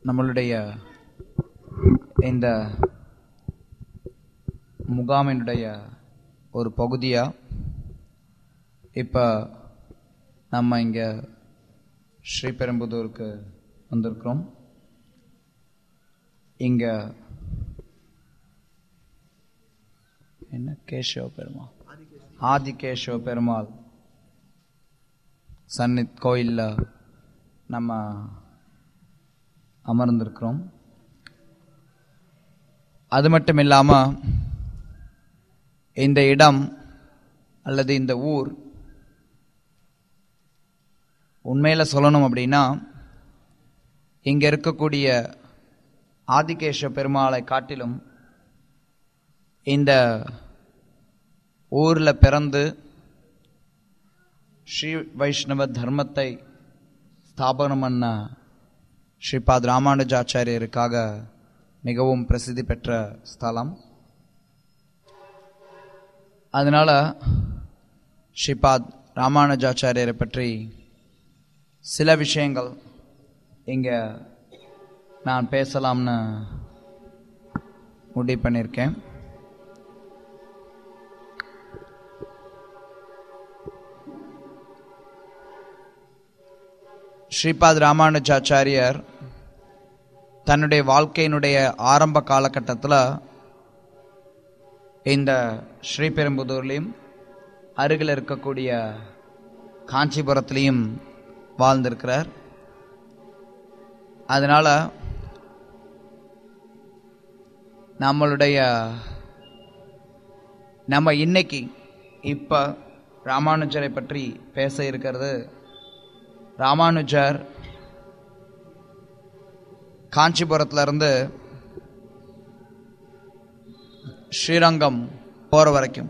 நம்மளுடைய இந்த முகாமினுடைய ஒரு பகுதியா இப்போ நம்ம இங்கே ஸ்ரீபெரும்புதூருக்கு வந்திருக்கிறோம் இங்க என்ன கேசவ பெருமாள் ஆதிகேசவ பெருமாள் சன்னித் கோயிலில் நம்ம அமர்ந்திருக்கிறோம் அது மட்டும் இல்லாமல் இந்த இடம் அல்லது இந்த ஊர் உண்மையில் சொல்லணும் அப்படின்னா இங்கே இருக்கக்கூடிய ஆதிகேஷ பெருமாளை காட்டிலும் இந்த ஊரில் பிறந்து ஸ்ரீ வைஷ்ணவ தர்மத்தை ஸ்தாபனம் பண்ண ஸ்ரீபாத் ராமானுஜாச்சாரியருக்காக மிகவும் பிரசித்தி பெற்ற ஸ்தலம் அதனால ஸ்ரீபாத் ராமானுஜாச்சாரியரை பற்றி சில விஷயங்கள் இங்கே நான் பேசலாம்னு முடிவு பண்ணியிருக்கேன் ஸ்ரீபாத் ராமானுஜாச்சாரியர் தன்னுடைய வாழ்க்கையினுடைய ஆரம்ப காலகட்டத்தில் இந்த ஸ்ரீபெரும்புதூர்லேயும் அருகில் இருக்கக்கூடிய காஞ்சிபுரத்துலேயும் வாழ்ந்திருக்கிறார் அதனால நம்மளுடைய நம்ம இன்னைக்கு இப்போ ராமானுஜரை பற்றி பேச இருக்கிறது ராமானுஜர் காஞ்சிபுரத்துல இருந்து ஸ்ரீரங்கம் போகிற வரைக்கும்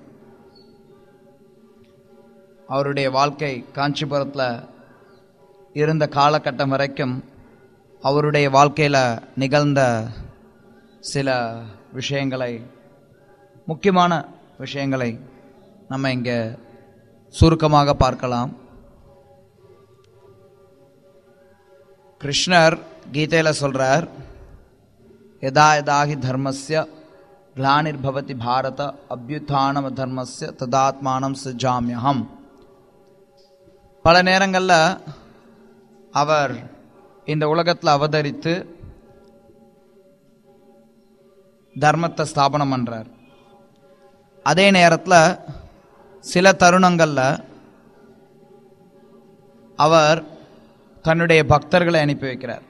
அவருடைய வாழ்க்கை காஞ்சிபுரத்தில் இருந்த காலகட்டம் வரைக்கும் அவருடைய வாழ்க்கையில் நிகழ்ந்த சில விஷயங்களை முக்கியமான விஷயங்களை நம்ம இங்கே சுருக்கமாக பார்க்கலாம் கிருஷ்ணர் கீதையில் சொல்கிறார் யதா யதாகி தர்மஸ்ய கிளானிர்பவதி பாரத அபியுத்தானம தர்மஸ்ய ததாத்மானம் சுஜாமியகம் பல நேரங்களில் அவர் இந்த உலகத்தில் அவதரித்து தர்மத்தை ஸ்தாபனம் பண்ணுறார் அதே நேரத்தில் சில தருணங்களில் அவர் தன்னுடைய பக்தர்களை அனுப்பி வைக்கிறார்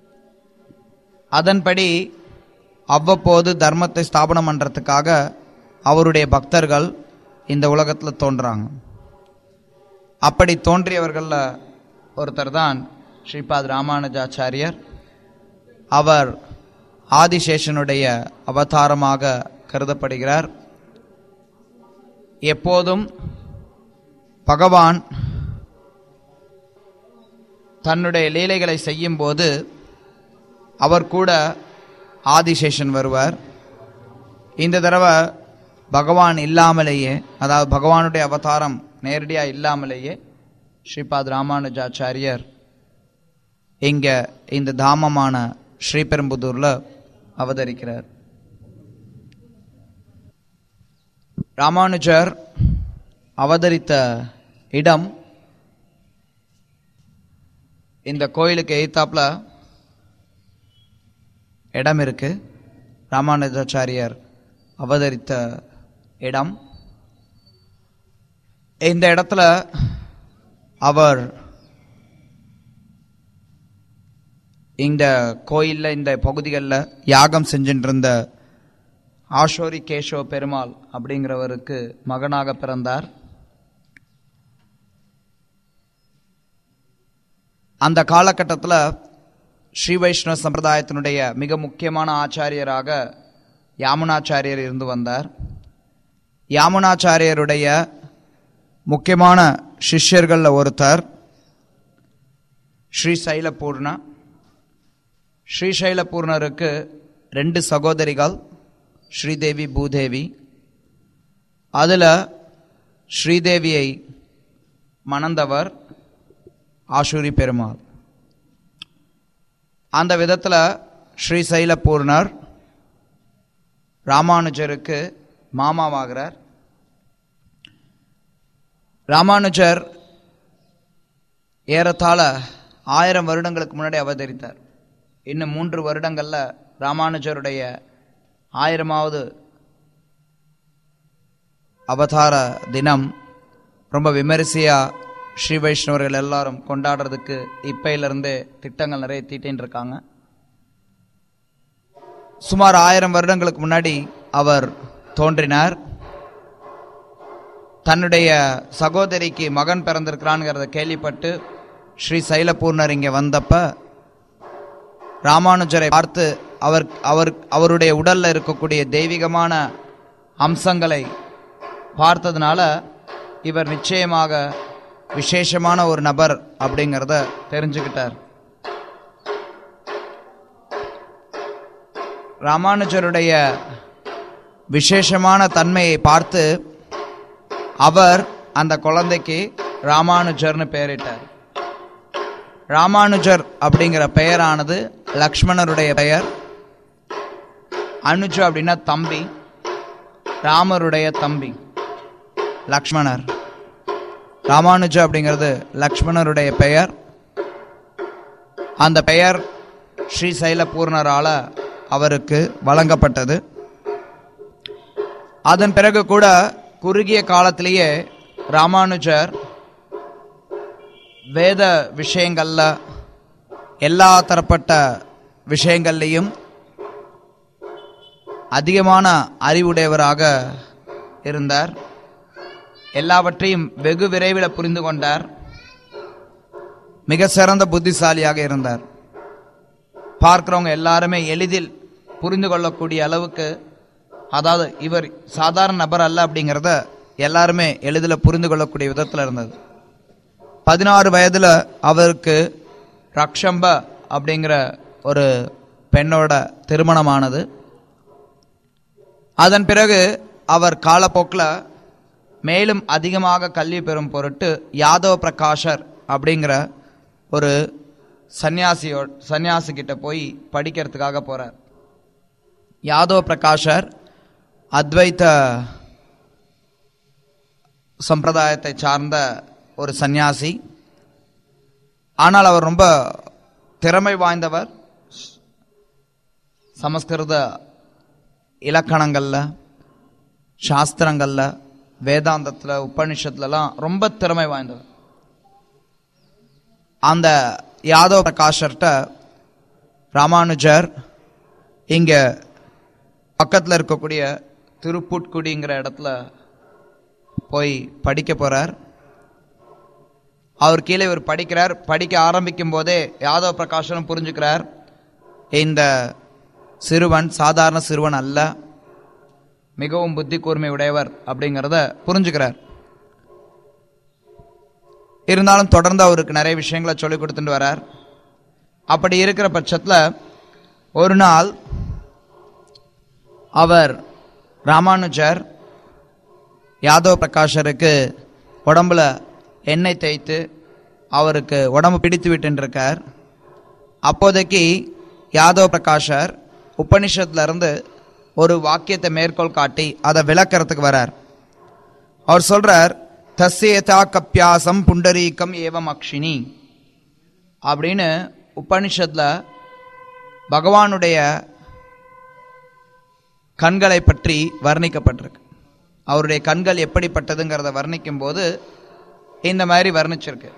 அதன்படி அவ்வப்போது தர்மத்தை ஸ்தாபனம் பண்ணுறதுக்காக அவருடைய பக்தர்கள் இந்த உலகத்தில் தோன்றாங்க அப்படி தோன்றியவர்களில் ஒருத்தர் தான் ஸ்ரீபாத் ராமானுஜாச்சாரியர் அவர் ஆதிசேஷனுடைய அவதாரமாக கருதப்படுகிறார் எப்போதும் பகவான் தன்னுடைய லீலைகளை செய்யும்போது அவர் கூட ஆதிசேஷன் வருவார் இந்த தடவை பகவான் இல்லாமலேயே அதாவது பகவானுடைய அவதாரம் நேரடியாக இல்லாமலேயே ஸ்ரீபாத் ராமானுஜாச்சாரியர் இங்கே இந்த தாமமான ஸ்ரீபெரும்புதூரில் அவதரிக்கிறார் ராமானுஜர் அவதரித்த இடம் இந்த கோயிலுக்கு எய்த்தாப்புல இடம் இருக்கு ராமானுஜாச்சாரியர் அவதரித்த இடம் இந்த இடத்துல அவர் இந்த கோயிலில் இந்த பகுதிகளில் யாகம் செஞ்சுட்டு இருந்த ஆஷோரி கேஷவ பெருமாள் அப்படிங்கிறவருக்கு மகனாக பிறந்தார் அந்த காலகட்டத்தில் ஸ்ரீ வைஷ்ணவ சம்பிரதாயத்தினுடைய மிக முக்கியமான ஆச்சாரியராக யாமுனாச்சாரியர் இருந்து வந்தார் யாமுனாச்சாரியருடைய முக்கியமான சிஷ்யர்களில் ஒருத்தர் ஸ்ரீ சைலபூர்ணா ஸ்ரீ சைலபூர்ணருக்கு ரெண்டு சகோதரிகள் ஸ்ரீதேவி பூதேவி அதில் ஸ்ரீதேவியை மணந்தவர் ஆஷூரி பெருமாள் அந்த விதத்தில் ஸ்ரீசைல பூர்ணர் ராமானுஜருக்கு மாமாவாகிறார் ராமானுஜர் ஏறத்தாழ ஆயிரம் வருடங்களுக்கு முன்னாடி அவதரித்தார் இன்னும் மூன்று வருடங்களில் ராமானுஜருடைய ஆயிரமாவது அவதார தினம் ரொம்ப விமரிசையாக ஸ்ரீ வைஷ்ணவர்கள் எல்லாரும் கொண்டாடுறதுக்கு இப்பையிலிருந்தே திட்டங்கள் நிறைய தீட்டின்னு இருக்காங்க சுமார் ஆயிரம் வருடங்களுக்கு முன்னாடி அவர் தோன்றினார் தன்னுடைய சகோதரிக்கு மகன் பிறந்திருக்கிறான்ங்கிறத கேள்விப்பட்டு ஸ்ரீ சைலபூர்ணர் இங்கே வந்தப்ப ராமானுஜரை பார்த்து அவர் அவர் அவருடைய உடல்ல இருக்கக்கூடிய தெய்வீகமான அம்சங்களை பார்த்ததுனால இவர் நிச்சயமாக விசேஷமான ஒரு நபர் அப்படிங்கிறத தெரிஞ்சுக்கிட்டார் ராமானுஜருடைய விசேஷமான தன்மையை பார்த்து அவர் அந்த குழந்தைக்கு ராமானுஜர்னு பெயரிட்டார் ராமானுஜர் அப்படிங்கிற பெயரானது லக்ஷ்மணருடைய பெயர் அனுஜு அப்படின்னா தம்பி ராமருடைய தம்பி லக்ஷ்மணர் ராமானுஜ அப்படிங்கிறது லக்ஷ்மணருடைய பெயர் அந்த பெயர் ஸ்ரீ சைலபூர்ணரால அவருக்கு வழங்கப்பட்டது அதன் பிறகு கூட குறுகிய காலத்திலேயே ராமானுஜர் வேத விஷயங்கள்ல எல்லா தரப்பட்ட விஷயங்கள்லையும் அதிகமான அறிவுடையவராக இருந்தார் எல்லாவற்றையும் வெகு விரைவில் புரிந்து கொண்டார் மிக சிறந்த புத்திசாலியாக இருந்தார் பார்க்கிறவங்க எல்லாருமே எளிதில் புரிந்து கொள்ளக்கூடிய அளவுக்கு அதாவது இவர் சாதாரண நபர் அல்ல அப்படிங்கிறத எல்லாருமே எளிதில் புரிந்து கொள்ளக்கூடிய விதத்தில் இருந்தது பதினாறு வயதில் அவருக்கு ரக்ஷம்ப அப்படிங்கிற ஒரு பெண்ணோட திருமணமானது அதன் பிறகு அவர் காலப்போக்கில் மேலும் அதிகமாக கல்வி பெறும் பொருட்டு யாதவ பிரகாஷர் அப்படிங்கிற ஒரு சன்னியாசியோ சன்னியாசி கிட்ட போய் படிக்கிறதுக்காக போறார் யாதவ பிரகாஷர் அத்வைத்த சம்பிரதாயத்தை சார்ந்த ஒரு சந்நியாசி ஆனால் அவர் ரொம்ப திறமை வாய்ந்தவர் சமஸ்கிருத இலக்கணங்களில் சாஸ்திரங்களில் வேதாந்தத்தில் உபனிஷத்துலலாம் ரொம்ப திறமை வாய்ந்தவர் அந்த யாதவ பிரகாஷர்கிட்ட ராமானுஜர் இங்கே பக்கத்தில் இருக்கக்கூடிய திருப்புட்குடிங்கிற இடத்துல போய் படிக்க போகிறார் அவர் கீழே இவர் படிக்கிறார் படிக்க ஆரம்பிக்கும் போதே யாதவ பிரகாஷனும் புரிஞ்சுக்கிறார் இந்த சிறுவன் சாதாரண சிறுவன் அல்ல மிகவும் புத்தி கூர்மை உடையவர் அப்படிங்கிறத புரிஞ்சுக்கிறார் இருந்தாலும் தொடர்ந்து அவருக்கு நிறைய விஷயங்களை சொல்லிக் கொடுத்துட்டு வரார் அப்படி இருக்கிற பட்சத்தில் ஒரு நாள் அவர் ராமானுஜர் யாதவ பிரகாஷருக்கு உடம்புல எண்ணெய் தேய்த்து அவருக்கு உடம்பு பிடித்து விட்டுருக்கார் அப்போதைக்கு யாதவ பிரகாஷர் உபனிஷத்துல இருந்து ஒரு வாக்கியத்தை மேற்கோள் காட்டி அதை விளக்கறதுக்கு வரார் அவர் சொல்றார் தஸ்யதா கப்பியாசம் புண்டரீகம் ஏவம் அக்ஷினி அப்படின்னு உபனிஷத்துல பகவானுடைய கண்களை பற்றி வர்ணிக்கப்பட்டிருக்கு அவருடைய கண்கள் எப்படிப்பட்டதுங்கிறத வர்ணிக்கும் போது இந்த மாதிரி வர்ணிச்சிருக்கு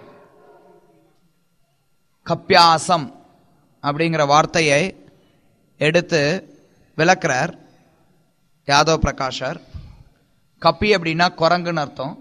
கப்பியாசம் அப்படிங்கிற வார்த்தையை எடுத்து விளக்குறார் யாதவ் பிரகாஷர் கப்பி அப்படின்னா குரங்குன்னு அர்த்தம்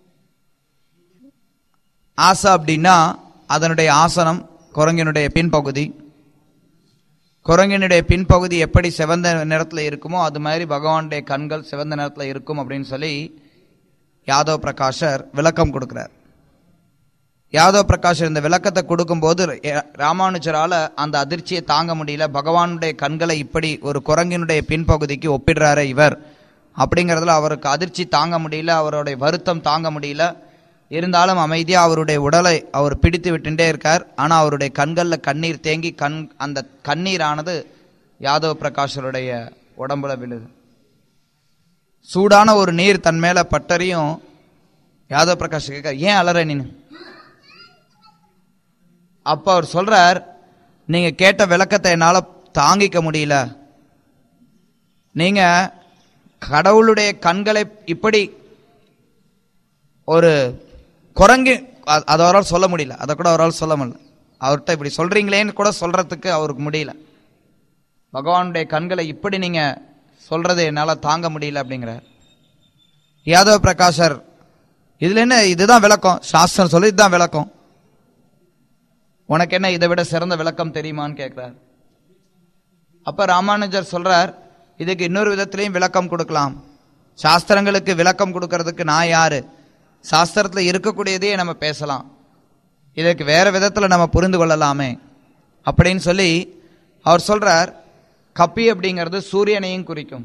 ஆசை அப்படின்னா அதனுடைய ஆசனம் குரங்கினுடைய பின்பகுதி குரங்கினுடைய பின்பகுதி எப்படி சிவந்த நிறத்தில் இருக்குமோ அது மாதிரி பகவானுடைய கண்கள் சிவந்த நிறத்தில் இருக்கும் அப்படின்னு சொல்லி யாதவ் பிரகாஷர் விளக்கம் கொடுக்கிறார் யாதவ் பிரகாஷர் இந்த விளக்கத்தை கொடுக்கும்போது ர- ராமானுஜரால அந்த அதிர்ச்சியை தாங்க முடியல பகவானுடைய கண்களை இப்படி ஒரு குரங்கினுடைய பின்பகுதிக்கு ஒப்பிடுறாரு இவர் அப்படிங்கிறதுல அவருக்கு அதிர்ச்சி தாங்க முடியல அவருடைய வருத்தம் தாங்க முடியல இருந்தாலும் அமைதியா அவருடைய உடலை அவர் பிடித்து விட்டுட்டே இருக்கார் ஆனா அவருடைய கண்கள்ல கண்ணீர் தேங்கி கண் அந்த கண்ணீரானது யாதவ பிரகாஷருடைய உடம்புல விழுது சூடான ஒரு நீர் தன் மேல பட்டறியும் யாதவ பிரகாஷ் கேட்க ஏன் அலற நீனு அப்ப அவர் சொல்றார் நீங்க கேட்ட விளக்கத்தை என்னால தாங்கிக்க முடியல நீங்க கடவுளுடைய கண்களை இப்படி ஒரு குரங்கு அ- அதை அவரால் சொல்ல முடியல அதை கூட அவரால் சொல்ல முடியல அவர்கிட்ட இப்படி சொல்றீங்களேன்னு கூட சொல்றதுக்கு அவருக்கு முடியல பகவானுடைய கண்களை இப்படி நீங்க சொல்றது என்னால தாங்க முடியல அப்படிங்கிறார் யாதவ பிரகாஷர் இதுல என்ன இதுதான் விளக்கம் சாஸ்திரம் சொல்லி இதுதான் விளக்கம் உனக்கு என்ன இதை விட சிறந்த விளக்கம் தெரியுமான்னு கேட்கிறார் அப்ப ராமானுஜர் சொல்றார் இதுக்கு இன்னொரு விதத்திலையும் விளக்கம் கொடுக்கலாம் சாஸ்திரங்களுக்கு விளக்கம் கொடுக்கறதுக்கு நான் யாரு சாஸ்திரத்துல இருக்கக்கூடியதையே நம்ம பேசலாம் இதற்கு வேற விதத்துல நம்ம புரிந்து கொள்ளலாமே அப்படின்னு சொல்லி அவர் சொல்றார் கப்பி அப்படிங்கிறது சூரியனையும் குறிக்கும்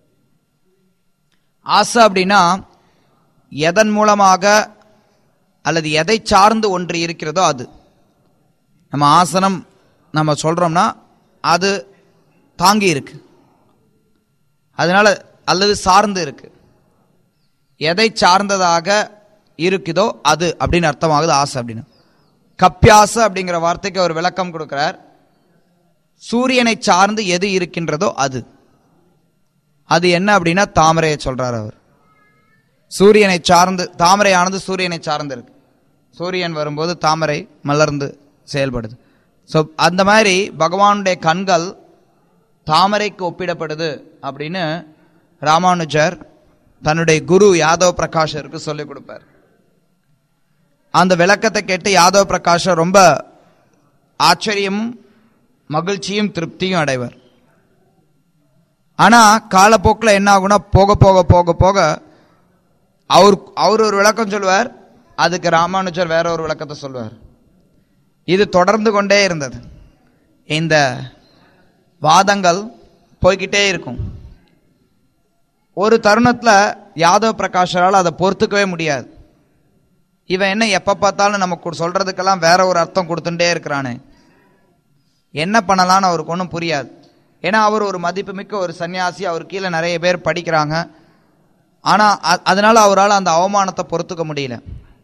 ஆசை அப்படின்னா எதன் மூலமாக அல்லது எதை சார்ந்து ஒன்று இருக்கிறதோ அது நம்ம ஆசனம் நம்ம சொல்றோம்னா அது தாங்கி இருக்கு அதனால அல்லது சார்ந்து இருக்கு எதை சார்ந்ததாக இருக்குதோ அது அப்படின்னு அர்த்தமாகுது ஆசை அப்படின்னு கப்பியாச அப்படிங்கிற வார்த்தைக்கு ஒரு விளக்கம் கொடுக்கிறார் சூரியனை சார்ந்து எது இருக்கின்றதோ அது அது என்ன அப்படின்னா தாமரையை சொல்றார் அவர் சூரியனை சார்ந்து தாமரையானது சூரியனை சார்ந்து இருக்கு சூரியன் வரும்போது தாமரை மலர்ந்து செயல்படுது ஸோ அந்த மாதிரி பகவானுடைய கண்கள் தாமரைக்கு ஒப்பிடப்படுது அப்படின்னு ராமானுஜர் தன்னுடைய குரு யாதவ் பிரகாஷருக்கு சொல்லிக் கொடுப்பார் அந்த விளக்கத்தை கேட்டு யாதவ் பிரகாஷர் ரொம்ப ஆச்சரியமும் மகிழ்ச்சியும் திருப்தியும் அடைவர் ஆனா காலப்போக்கில் என்ன ஆகும்னா போக போக போக போக அவர் அவர் ஒரு விளக்கம் சொல்லுவார் அதுக்கு ராமானுஜர் வேற ஒரு விளக்கத்தை சொல்லுவார் இது தொடர்ந்து கொண்டே இருந்தது இந்த வாதங்கள் போய்கிட்டே இருக்கும் ஒரு தருணத்துல யாதவ் பிரகாஷரால் அதை பொறுத்துக்கவே முடியாது இவன் என்ன எப்ப பார்த்தாலும் நமக்கு சொல்றதுக்கெல்லாம் வேற ஒரு அர்த்தம் கொடுத்துட்டே இருக்கிறானே என்ன பண்ணலாம்னு அவருக்கு ஒன்றும் புரியாது ஏன்னா அவர் ஒரு மதிப்புமிக்க ஒரு சன்னியாசி அவர் கீழே நிறைய பேர் படிக்கிறாங்க ஆனா அ- அதனால அவரால் அந்த அவமானத்தை பொறுத்துக்க முடியல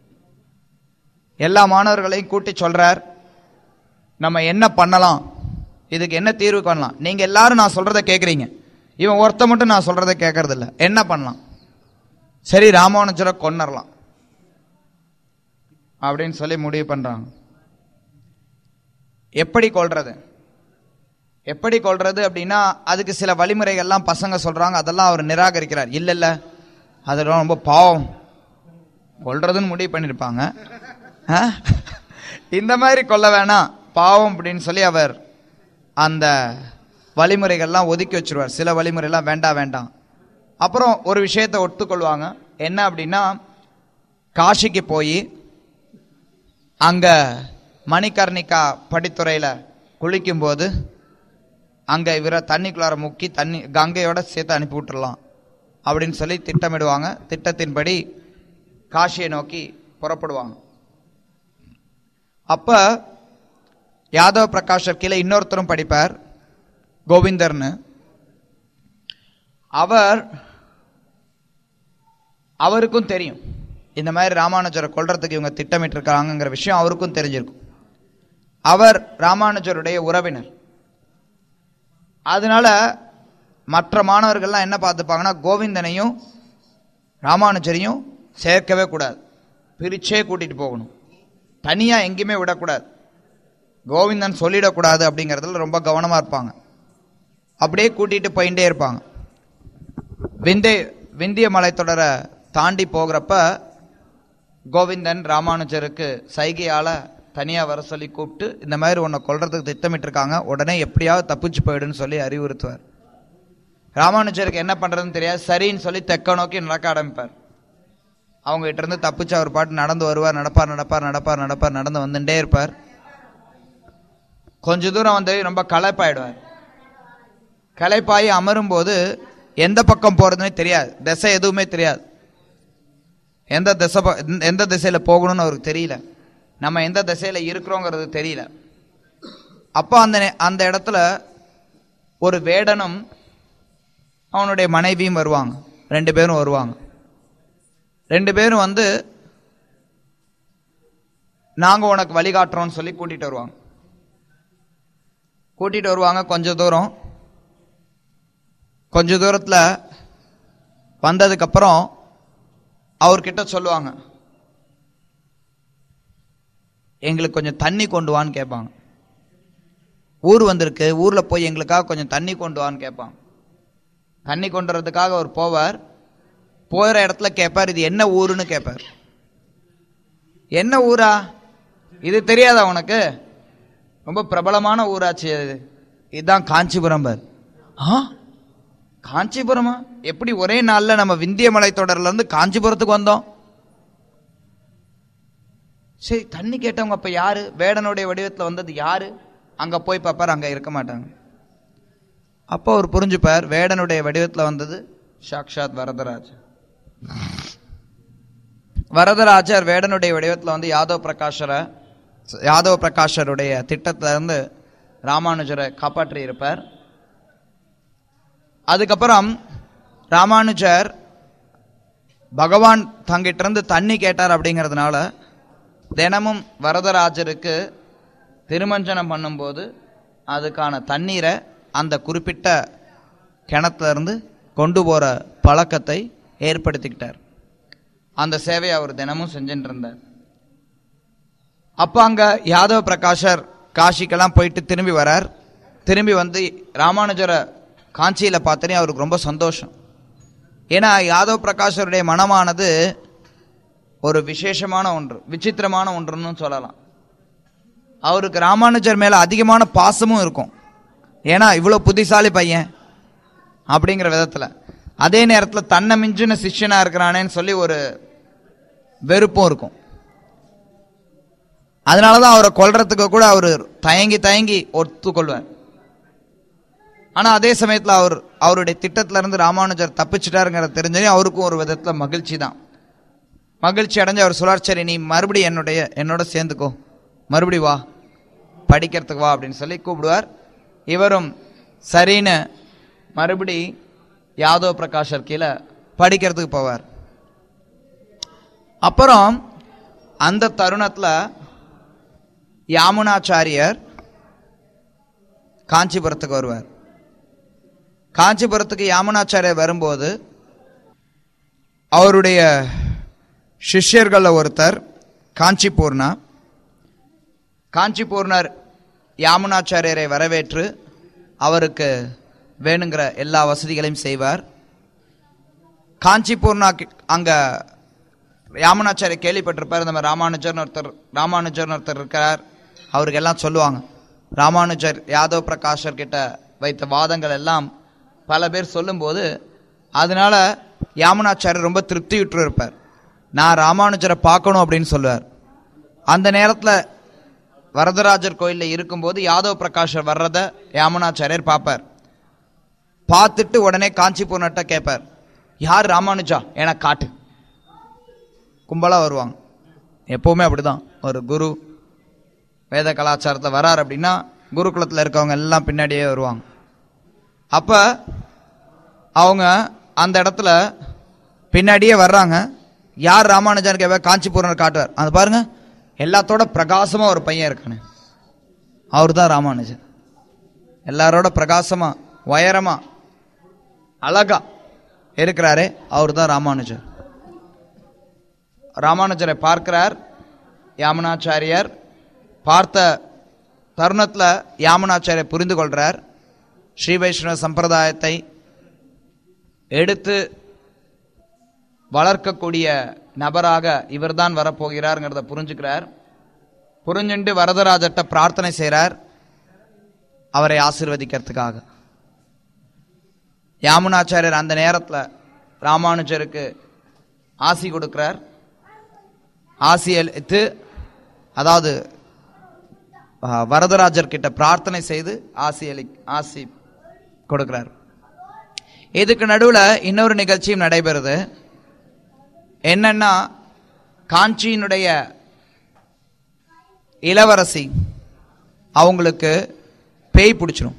எல்லா மாணவர்களையும் கூட்டி சொல்றார் நம்ம என்ன பண்ணலாம் இதுக்கு என்ன தீர்வு பண்ணலாம் நீங்க எல்லாரும் நான் சொல்றதை கேட்குறீங்க இவன் ஒருத்த மட்டும் நான் சொல்றதை கேட்கறது இல்ல என்ன பண்ணலாம் சரி ராமானுஜரை கொன்னரலாம் அப்படின்னு சொல்லி முடிவு பண்றாங்க எப்படி கொல்றது எப்படி கொல்றது அப்படின்னா அதுக்கு சில வழிமுறைகள்லாம் பசங்க சொல்றாங்க அதெல்லாம் அவர் நிராகரிக்கிறார் இல்ல இல்ல அதெல்லாம் ரொம்ப பாவம் கொல்றதுன்னு முடிவு பண்ணிருப்பாங்க ஆ? இந்த மாதிரி கொல்ல வேணாம் பாவம் அப்படின்னு சொல்லி அவர் அந்த வழிமுறைகள்லாம் ஒதுக்கி வச்சிருவார் சில வழிமுறைலாம் வேண்டாம் வேண்டாம் அப்புறம் ஒரு விஷயத்தை ஒத்துக்கொள்வாங்க என்ன அப்படின்னா காசிக்கு போய் அங்க மணிகர்ணிகா படித்துறையில குளிக்கும்போது அங்க இவரை தண்ணிக்குள்ளார முக்கி தண்ணி கங்கையோட சேர்த்து அனுப்பி விட்டுறலாம் அப்படின்னு சொல்லி திட்டமிடுவாங்க திட்டத்தின்படி காசியை நோக்கி புறப்படுவாங்க அப்ப யாதவ் பிரகாஷர் கீழே இன்னொருத்தரும் படிப்பார் கோவிந்தர்னு அவர் அவருக்கும் தெரியும் இந்த மாதிரி ராமானுஜரை கொல்றதுக்கு இவங்க திட்டமிட்டு இருக்காங்கிற விஷயம் அவருக்கும் தெரிஞ்சிருக்கும் அவர் ராமானுஜருடைய உறவினர் அதனால மற்ற மாணவர்கள்லாம் என்ன பார்த்துப்பாங்கன்னா கோவிந்தனையும் ராமானுஜரையும் சேர்க்கவே கூடாது பிரிச்சே கூட்டிட்டு போகணும் தனியா எங்கேயுமே விடக்கூடாது கோவிந்தன் சொல்லிடக்கூடாது அப்படிங்கிறதுல ரொம்ப கவனமா இருப்பாங்க அப்படியே கூட்டிட்டு போயிட்டே இருப்பாங்க விந்தே விந்திய மலைத்தொடரை தாண்டி போகிறப்ப கோவிந்தன் ராமானுஜருக்கு சைகையால தனியா வர சொல்லி கூப்பிட்டு இந்த மாதிரி உன்னை கொல்றதுக்கு திட்டமிட்டு இருக்காங்க உடனே எப்படியாவது தப்பிச்சு போயிடுன்னு சொல்லி அறிவுறுத்துவார் ராமானுஜருக்கு என்ன பண்றதுன்னு தெரியாது சரின்னு சொல்லி தெக்க நோக்கி நடக்க ஆரம்பிப்பார் அவங்க கிட்ட இருந்து தப்பிச்சு அவர் பாட்டு நடந்து வருவார் நடப்பார் நடப்பார் நடப்பார் நடப்பார் நடந்து வந்துட்டே இருப்பார் கொஞ்ச தூரம் வந்து ரொம்ப களைப்பாயிடுவார் களைப்பாயி அமரும் போது எந்த பக்கம் போறதுமே தெரியாது திசை எதுவுமே தெரியாது எந்த திசை ப- எந்த- எந்த திசையில போகணும்னு அவருக்கு தெரியல நம்ம எந்த திசையில இருக்கிறோங்கிறது தெரியல அப்போ அந்த நே- அந்த இடத்துல ஒரு வேடனும் அவனுடைய மனைவியும் வருவாங்க ரெண்டு பேரும் வருவாங்க ரெண்டு பேரும் வந்து நாங்க உனக்கு வழிகாட்டுறோம்னு சொல்லி கூட்டிட்டு வருவாங்க கூட்டிட்டு வருவாங்க கொஞ்ச தூரம் கொஞ்ச தூரத்துல வந்ததுக்கு அப்புறம் அவர்கிட்ட சொல்லுவாங்க எங்களுக்கு கொஞ்சம் தண்ணி கொண்டு வான்னு கேட்பாங்க ஊர் வந்திருக்கு ஊர்ல போய் எங்களுக்காக கொஞ்சம் தண்ணி கொண்டு வான்னு கேட்பாங்க தண்ணி கொண்டு வரதுக்காக அவர் போவார் போகிற இடத்துல கேட்பார் இது என்ன ஊருன்னு கேட்பார் என்ன ஊரா இது தெரியாதா உனக்கு ரொம்ப பிரபலமான ஊராச்சு இது இதுதான் காஞ்சிபுரம் பார் ஆ காஞ்சிபுரமா எப்படி ஒரே நாள்ல நம்ம விந்திய மலைத்தொடர்ல இருந்து காஞ்சிபுரத்துக்கு வந்தோம் சரி தண்ணி கேட்டவங்க அப்ப யாரு வேடனுடைய வடிவத்துல வந்தது யாரு அங்க போய் பார்ப்பார் அங்க இருக்க மாட்டாங்க அப்போ அவர் புரிஞ்சுப்பார் வேடனுடைய வடிவத்துல வந்தது சாக்ஷாத் வரதராஜ் வரதராஜர் வேடனுடைய வடிவத்துல வந்து யாதவ் பிரகாஷரை யாதவ் பிரகாஷருடைய திட்டத்துல இருந்து ராமானுஜரை காப்பாற்றி இருப்பார் அதுக்கப்புறம் ராமானுஜர் பகவான் தங்கிட்ட இருந்து தண்ணி கேட்டார் அப்படிங்கிறதுனால தினமும் வரதராஜருக்கு திருமஞ்சனம் பண்ணும்போது அதுக்கான தண்ணீரை அந்த குறிப்பிட்ட கிணத்துல இருந்து கொண்டு போற பழக்கத்தை ஏற்படுத்திக்கிட்டார் அந்த சேவையை அவர் தினமும் செஞ்சுட்டு இருந்தார் அப்ப அங்க யாதவ பிரகாஷர் காசிக்கெல்லாம் போயிட்டு திரும்பி வரார் திரும்பி வந்து ராமானுஜரை காஞ்சியில பார்த்தனே அவருக்கு ரொம்ப சந்தோஷம் ஏன்னா யாதவ் பிரகாஷருடைய மனமானது ஒரு விசேஷமான ஒன்று விசித்திரமான ஒன்றுன்னு சொல்லலாம் அவருக்கு ராமானுஜர் மேல அதிகமான பாசமும் இருக்கும் ஏன்னா இவ்வளவு புத்திசாலி பையன் அப்படிங்கிற விதத்துல அதே நேரத்துல தன்னை மிஞ்சின சிஷ்யனா இருக்கிறானேன்னு சொல்லி ஒரு வெறுப்பும் இருக்கும் அதனாலதான் அவரை கொல்றதுக்கு கூட அவர் தயங்கி தயங்கி ஒத்துக்கொள்வார் ஆனா அதே சமயத்துல அவர் அவருடைய திட்டத்துல இருந்து ராமானுஜர் தப்பிச்சிட்டாருங்கிறத தெரிஞ்சே அவருக்கும் ஒரு விதத்துல மகிழ்ச்சி தான் மகிழ்ச்சி அடைஞ்சு அவர் சொல்லார் சரி நீ மறுபடியும் என்னுடைய என்னோட சேர்ந்துக்கோ மறுபடி வா படிக்கிறதுக்கு வா அப்படின்னு சொல்லி கூப்பிடுவார் இவரும் சரின்னு மறுபடி யாதவ் பிரகாஷர் கீழே படிக்கிறதுக்கு போவார் அப்புறம் அந்த தருணத்துல யாமுனாச்சாரியர் காஞ்சிபுரத்துக்கு வருவார் காஞ்சிபுரத்துக்கு யாமுனாச்சாரியர் வரும்போது அவருடைய சிஷ்யர்களில் ஒருத்தர் காஞ்சி பூர்ணா காஞ்சி பூர்ணர் யாமுனாச்சாரியரை வரவேற்று அவருக்கு வேணுங்கிற எல்லா வசதிகளையும் செய்வார் காஞ்சி பூர்ணா அங்க யாமுனாச்சாரிய கேள்விப்பட்டிருப்பார் இந்த மாதிரி ராமானுஜர்னு ஒருத்தர் ராமானுஜர்னு ஒருத்தர் இருக்கிறார் அவருக்கு எல்லாம் சொல்லுவாங்க ராமானுஜர் யாதவ் பிரகாஷர் கிட்ட வைத்த வாதங்கள் எல்லாம் பல பேர் சொல்லும்போது அதனால யாமுனாச்சாரியர் ரொம்ப திருப்தியுற்று இருப்பார் நான் ராமானுஜரை பார்க்கணும் அப்படின்னு சொல்லுவார் அந்த நேரத்தில் வரதராஜர் கோயிலில் இருக்கும்போது யாதவ் பிரகாஷர் வர்றத யாமுனாச்சாரியர் பார்ப்பார் பார்த்துட்டு உடனே காஞ்சிபுரன்ட்ட கேட்பார் யார் ராமானுஜா என காட்டு கும்பலாக வருவாங்க எப்பவுமே அப்படிதான் ஒரு குரு வேத கலாச்சாரத்தில் வரார் அப்படின்னா குருகுலத்தில் இருக்கவங்க எல்லாம் பின்னாடியே வருவாங்க அப்போ அவங்க அந்த இடத்துல பின்னாடியே வர்றாங்க யார் ராமானுஜன் கேட்ப காஞ்சிபுரம் காட்டுவார் அது பாருங்க எல்லாத்தோட பிரகாசமா ஒரு பையன் இருக்கானு அவர் தான் ராமானுஜன் எல்லாரோட பிரகாசமா உயரமா அழகா இருக்கிறாரே அவர் தான் ராமானுஜர் ராமானுஜரை பார்க்கிறார் யாமுனாச்சாரியார் பார்த்த தருணத்துல யாமுனாச்சாரியர் புரிந்து கொள்றார் ஸ்ரீ வைஷ்ணவ சம்பிரதாயத்தை எடுத்து வளர்க்கக்கூடிய நபராக இவர்தான் வரப்போகிறார்ங்கிறத புரிஞ்சுக்கிறார் புரிஞ்சுண்டு வரதராஜர்கிட்ட பிரார்த்தனை செய்கிறார் அவரை ஆசிர்வதிக்கிறதுக்காக யாமுனாச்சாரியர் அந்த நேரத்தில் ராமானுஜருக்கு ஆசி கொடுக்கிறார் ஆசி அளித்து அதாவது ஆ, வரதராஜர் கிட்ட பிரார்த்தனை செய்து ஆசி அளி ஆசி கொடுக்கிறார் இதுக்கு நடுவுல இன்னொரு நிகழ்ச்சியும் நடைபெறுது என்னன்னா காஞ்சியினுடைய இளவரசி அவங்களுக்கு பேய் பிடிச்சிரும்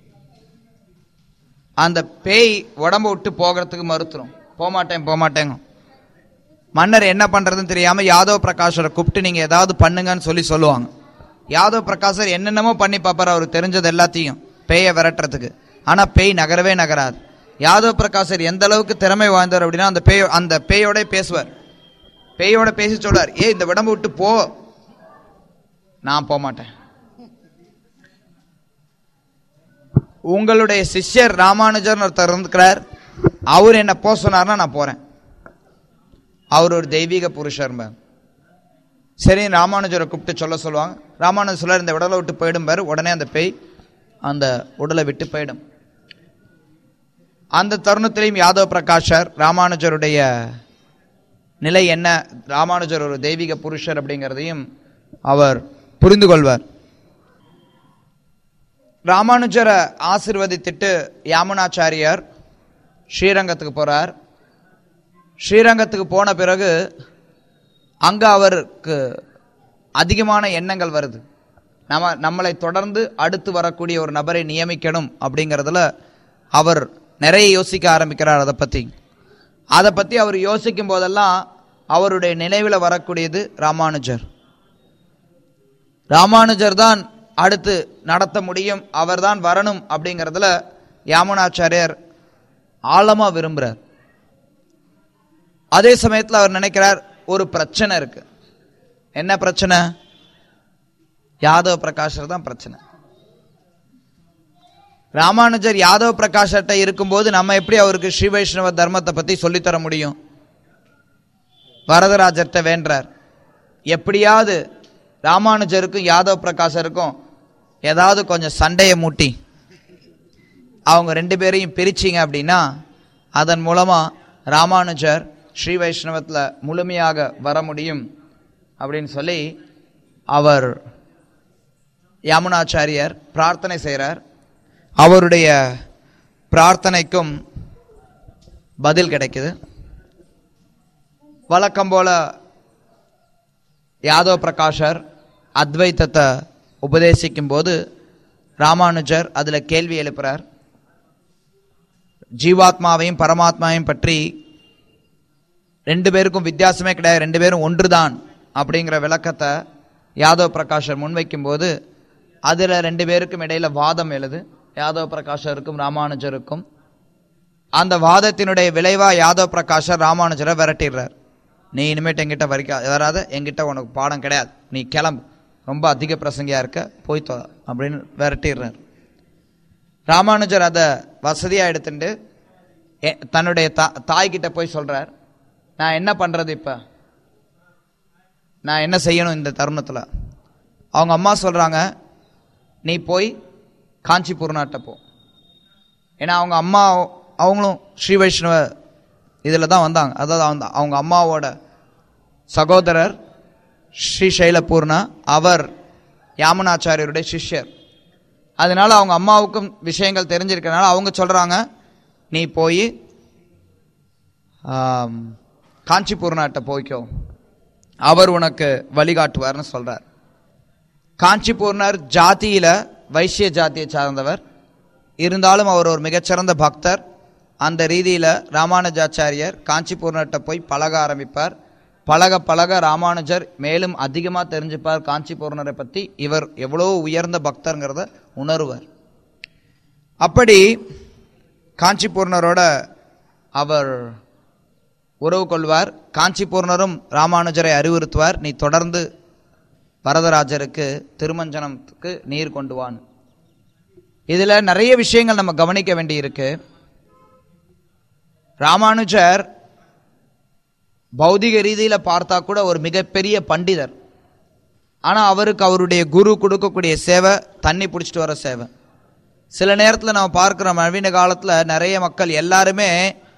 அந்த பேய் உடம்ப விட்டு போகிறதுக்கு மறுத்துரும் போமாட்டேன் போமாட்டேங்க மன்னர் என்ன பண்றதுன்னு தெரியாம யாதவ் பிரகாஷரை கூப்பிட்டு நீங்க ஏதாவது பண்ணுங்கன்னு சொல்லி சொல்லுவாங்க யாதவ் பிரகாஷர் என்னென்னமோ பண்ணி பார்ப்பார் அவருக்கு தெரிஞ்சது எல்லாத்தையும் பேயை விரட்டுறதுக்கு ஆனா பேய் நகரவே நகராது யாதவ் பிரகாஷர் எந்த அளவுக்கு திறமை வாய்ந்தவர் அப்படின்னா அந்த பேய் அந்த பேயோட பேசுவார் பேயோட பேசி சொல்றார் ஏ இந்த உடம்பு விட்டு போ நான் போக மாட்டேன் உங்களுடைய சிஷ்யர் ராமானுஜர் ஒருத்தர் இருக்கிறார் அவர் என்ன போக சொன்னார்னா நான் போறேன் அவர் ஒரு தெய்வீக புருஷர் சரி ராமானுஜரை கூப்பிட்டு சொல்ல சொல்லுவாங்க ராமானுஜர் சொல்ல இந்த உடலை விட்டு போயிடும் பாரு உடனே அந்த பேய் அந்த உடலை விட்டு போயிடும் அந்த தருணத்திலையும் யாதவ பிரகாஷர் ராமானுஜருடைய நிலை என்ன ராமானுஜர் ஒரு தெய்வீக புருஷர் அப்படிங்கிறதையும் அவர் புரிந்து கொள்வார் ராமானுஜரை ஆசிர்வதித்துட்டு யாமுனாச்சாரியார் ஸ்ரீரங்கத்துக்கு போறார் ஸ்ரீரங்கத்துக்கு போன பிறகு அங்க அவருக்கு அதிகமான எண்ணங்கள் வருது நம்ம நம்மளை தொடர்ந்து அடுத்து வரக்கூடிய ஒரு நபரை நியமிக்கணும் அப்படிங்கிறதுல அவர் நிறைய யோசிக்க ஆரம்பிக்கிறார் அதை பத்தி அதை பத்தி அவர் யோசிக்கும் போதெல்லாம் அவருடைய நினைவில் வரக்கூடியது ராமானுஜர் ராமானுஜர் தான் அடுத்து நடத்த முடியும் அவர்தான் வரணும் அப்படிங்கிறதுல யாமுனாச்சாரியர் ஆழமா விரும்புறார் அதே சமயத்தில் அவர் நினைக்கிறார் ஒரு பிரச்சனை இருக்கு என்ன பிரச்சனை யாதவ பிரகாஷர் தான் பிரச்சனை ராமானுஜர் யாதவ பிரகாஷர்கிட்ட இருக்கும்போது நம்ம எப்படி அவருக்கு ஸ்ரீ வைஷ்ணவ தர்மத்தை பத்தி சொல்லித்தர முடியும் வரதராஜர்கிட்ட வேண்டார் எப்படியாவது ராமானுஜருக்கும் யாதவ பிரகாஷருக்கும் ஏதாவது கொஞ்சம் சண்டையை மூட்டி அவங்க ரெண்டு பேரையும் பிரிச்சிங்க அப்படின்னா அதன் மூலமா ராமானுஜர் ஸ்ரீ வைஷ்ணவத்தில் முழுமையாக வர முடியும் அப்படின்னு சொல்லி அவர் யமுனாச்சாரியர் பிரார்த்தனை செய்கிறார் அவருடைய பிரார்த்தனைக்கும் பதில் கிடைக்குது வழக்கம் போல யாதவ பிரகாஷர் அத்வைத்தத்தை உபதேசிக்கும் போது ராமானுஜர் அதில் கேள்வி எழுப்புறார் ஜீவாத்மாவையும் பரமாத்மாவையும் பற்றி ரெண்டு பேருக்கும் வித்தியாசமே கிடையாது ரெண்டு பேரும் ஒன்றுதான் அப்படிங்கிற விளக்கத்தை யாதவ பிரகாஷர் முன்வைக்கும் போது அதில் ரெண்டு பேருக்கும் இடையில வாதம் எழுது யாதவ பிரகாஷருக்கும் ராமானுஜருக்கும் அந்த வாதத்தினுடைய விளைவா யாதவ பிரகாஷர் ராமானுஜரை விரட்டிடுறார் நீ இனிமேட்டு எங்கிட்ட வரைக்கா வராத எங்கிட்ட உனக்கு பாடம் கிடையாது நீ கிளம்பு ரொம்ப அதிக பிரசங்கியா இருக்க போய் தொ அப்படின்னு விரட்டிடுறார் ராமானுஜர் அதை வசதியா எடுத்துட்டு எ- தன்னுடைய தா தாய்கிட்ட போய் சொல்றார் நான் என்ன பண்றது இப்ப நான் என்ன செய்யணும் இந்த தருணத்துல அவங்க அம்மா சொல்றாங்க நீ போய் காஞ்சிபுரம் போ ஏன்னா அவங்க அம்மா அவங்களும் ஸ்ரீ வைஷ்ணவ இதில் தான் வந்தாங்க அதாவது அவங்க- அவங்க அம்மாவோட சகோதரர் ஸ்ரீ சைலபூர்ணா அவர் யாமுனாச்சாரியருடைய சிஷ்யர் அதனால அவங்க அம்மாவுக்கும் விஷயங்கள் தெரிஞ்சிருக்கனால அவங்க சொல்றாங்க நீ போய் காஞ்சிபுரநாட்டை போய்க்கோ அவர் உனக்கு வழிகாட்டுவார்னு சொல்றார் காஞ்சிபூர்ணர் ஜாதியில வைசிய ஜாதியை சார்ந்தவர் இருந்தாலும் அவர் ஒரு மிகச்சிறந்த பக்தர் அந்த ரீதியில ராமானுஜாச்சாரியர் காஞ்சிபூர்ணர்கிட்ட போய் பழக ஆரம்பிப்பார் பழக பழக ராமானுஜர் மேலும் அதிகமா தெரிஞ்சுப்பார் காஞ்சிபூர்ணரை பத்தி இவர் எவ்வளவு உயர்ந்த பக்தர்ங்கிறத உணர்வார் அப்படி காஞ்சிபூர்ணரோட அவர் உறவு கொள்வார் காஞ்சிபூர்ணரும் ராமானுஜரை அறிவுறுத்துவார் நீ தொடர்ந்து வரதராஜருக்கு திருமஞ்சனத்துக்கு நீர் கொண்டு வான் இதுல நிறைய விஷயங்கள் நம்ம கவனிக்க வேண்டியிருக்கு ராமானுஜர் பௌதிக ரீதியில பார்த்தா கூட ஒரு மிகப்பெரிய பண்டிதர் ஆனா அவருக்கு அவருடைய குரு கொடுக்கக்கூடிய சேவை தண்ணி பிடிச்சிட்டு வர சேவை சில நேரத்துல நம்ம பார்க்கிறோம் நவீன காலத்துல நிறைய மக்கள் எல்லாருமே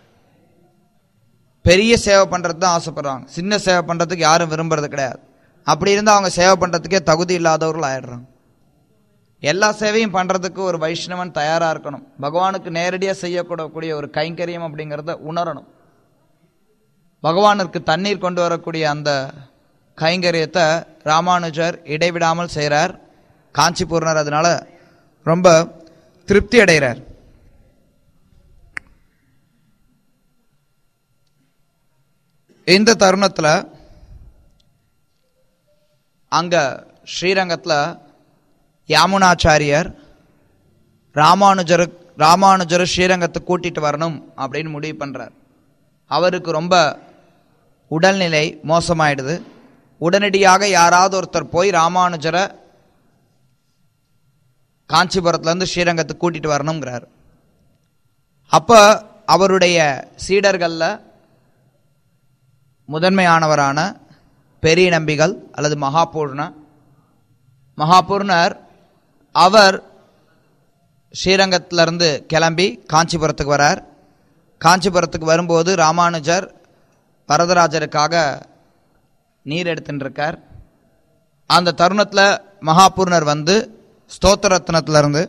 பெரிய சேவை பண்றது தான் ஆசைப்படுறாங்க சின்ன சேவை பண்றதுக்கு யாரும் விரும்புறது கிடையாது அப்படி இருந்தா அவங்க சேவை பண்றதுக்கே தகுதி இல்லாதவர்கள் ஆயிடுறாங்க எல்லா சேவையும் பண்றதுக்கு ஒரு வைஷ்ணவன் தயாரா இருக்கணும் பகவானுக்கு நேரடியா செய்யக்கூடக்கூடிய ஒரு கைங்கரியம் அப்படிங்கிறத உணரணும் பகவானுக்கு தண்ணீர் கொண்டு வரக்கூடிய அந்த கைங்கரியத்தை ராமானுஜர் இடைவிடாமல் செய்கிறார் காஞ்சிபூர்ணர் அதனால ரொம்ப திருப்தி அடைகிறார் இந்த தருணத்தில் அங்க ஸ்ரீரங்கத்தில் யாமுனாச்சாரியர் ராமானுஜரு ராமானுஜர் ஸ்ரீரங்கத்தை கூட்டிட்டு வரணும் அப்படின்னு முடிவு பண்றார் அவருக்கு ரொம்ப உடல்நிலை மோசமாயிடுது உடனடியாக யாராவது ஒருத்தர் போய் ராமானுஜரை காஞ்சிபுரத்துலேருந்து ஸ்ரீரங்கத்துக்கு கூட்டிட்டு வரணுங்கிறார் அப்போ அவருடைய சீடர்களில் முதன்மையானவரான பெரிய நம்பிகள் அல்லது மகாபூர்ண மகாபூர்ணர் அவர் ஸ்ரீரங்கத்திலிருந்து கிளம்பி காஞ்சிபுரத்துக்கு வரார் காஞ்சிபுரத்துக்கு வரும்போது ராமானுஜர் வரதராஜருக்காக நீர் எடுத்துட்டு இருக்கார் அந்த தருணத்தில் மகாபூர்ணர் வந்து ஸ்தோத்திரத்னத்திலிருந்து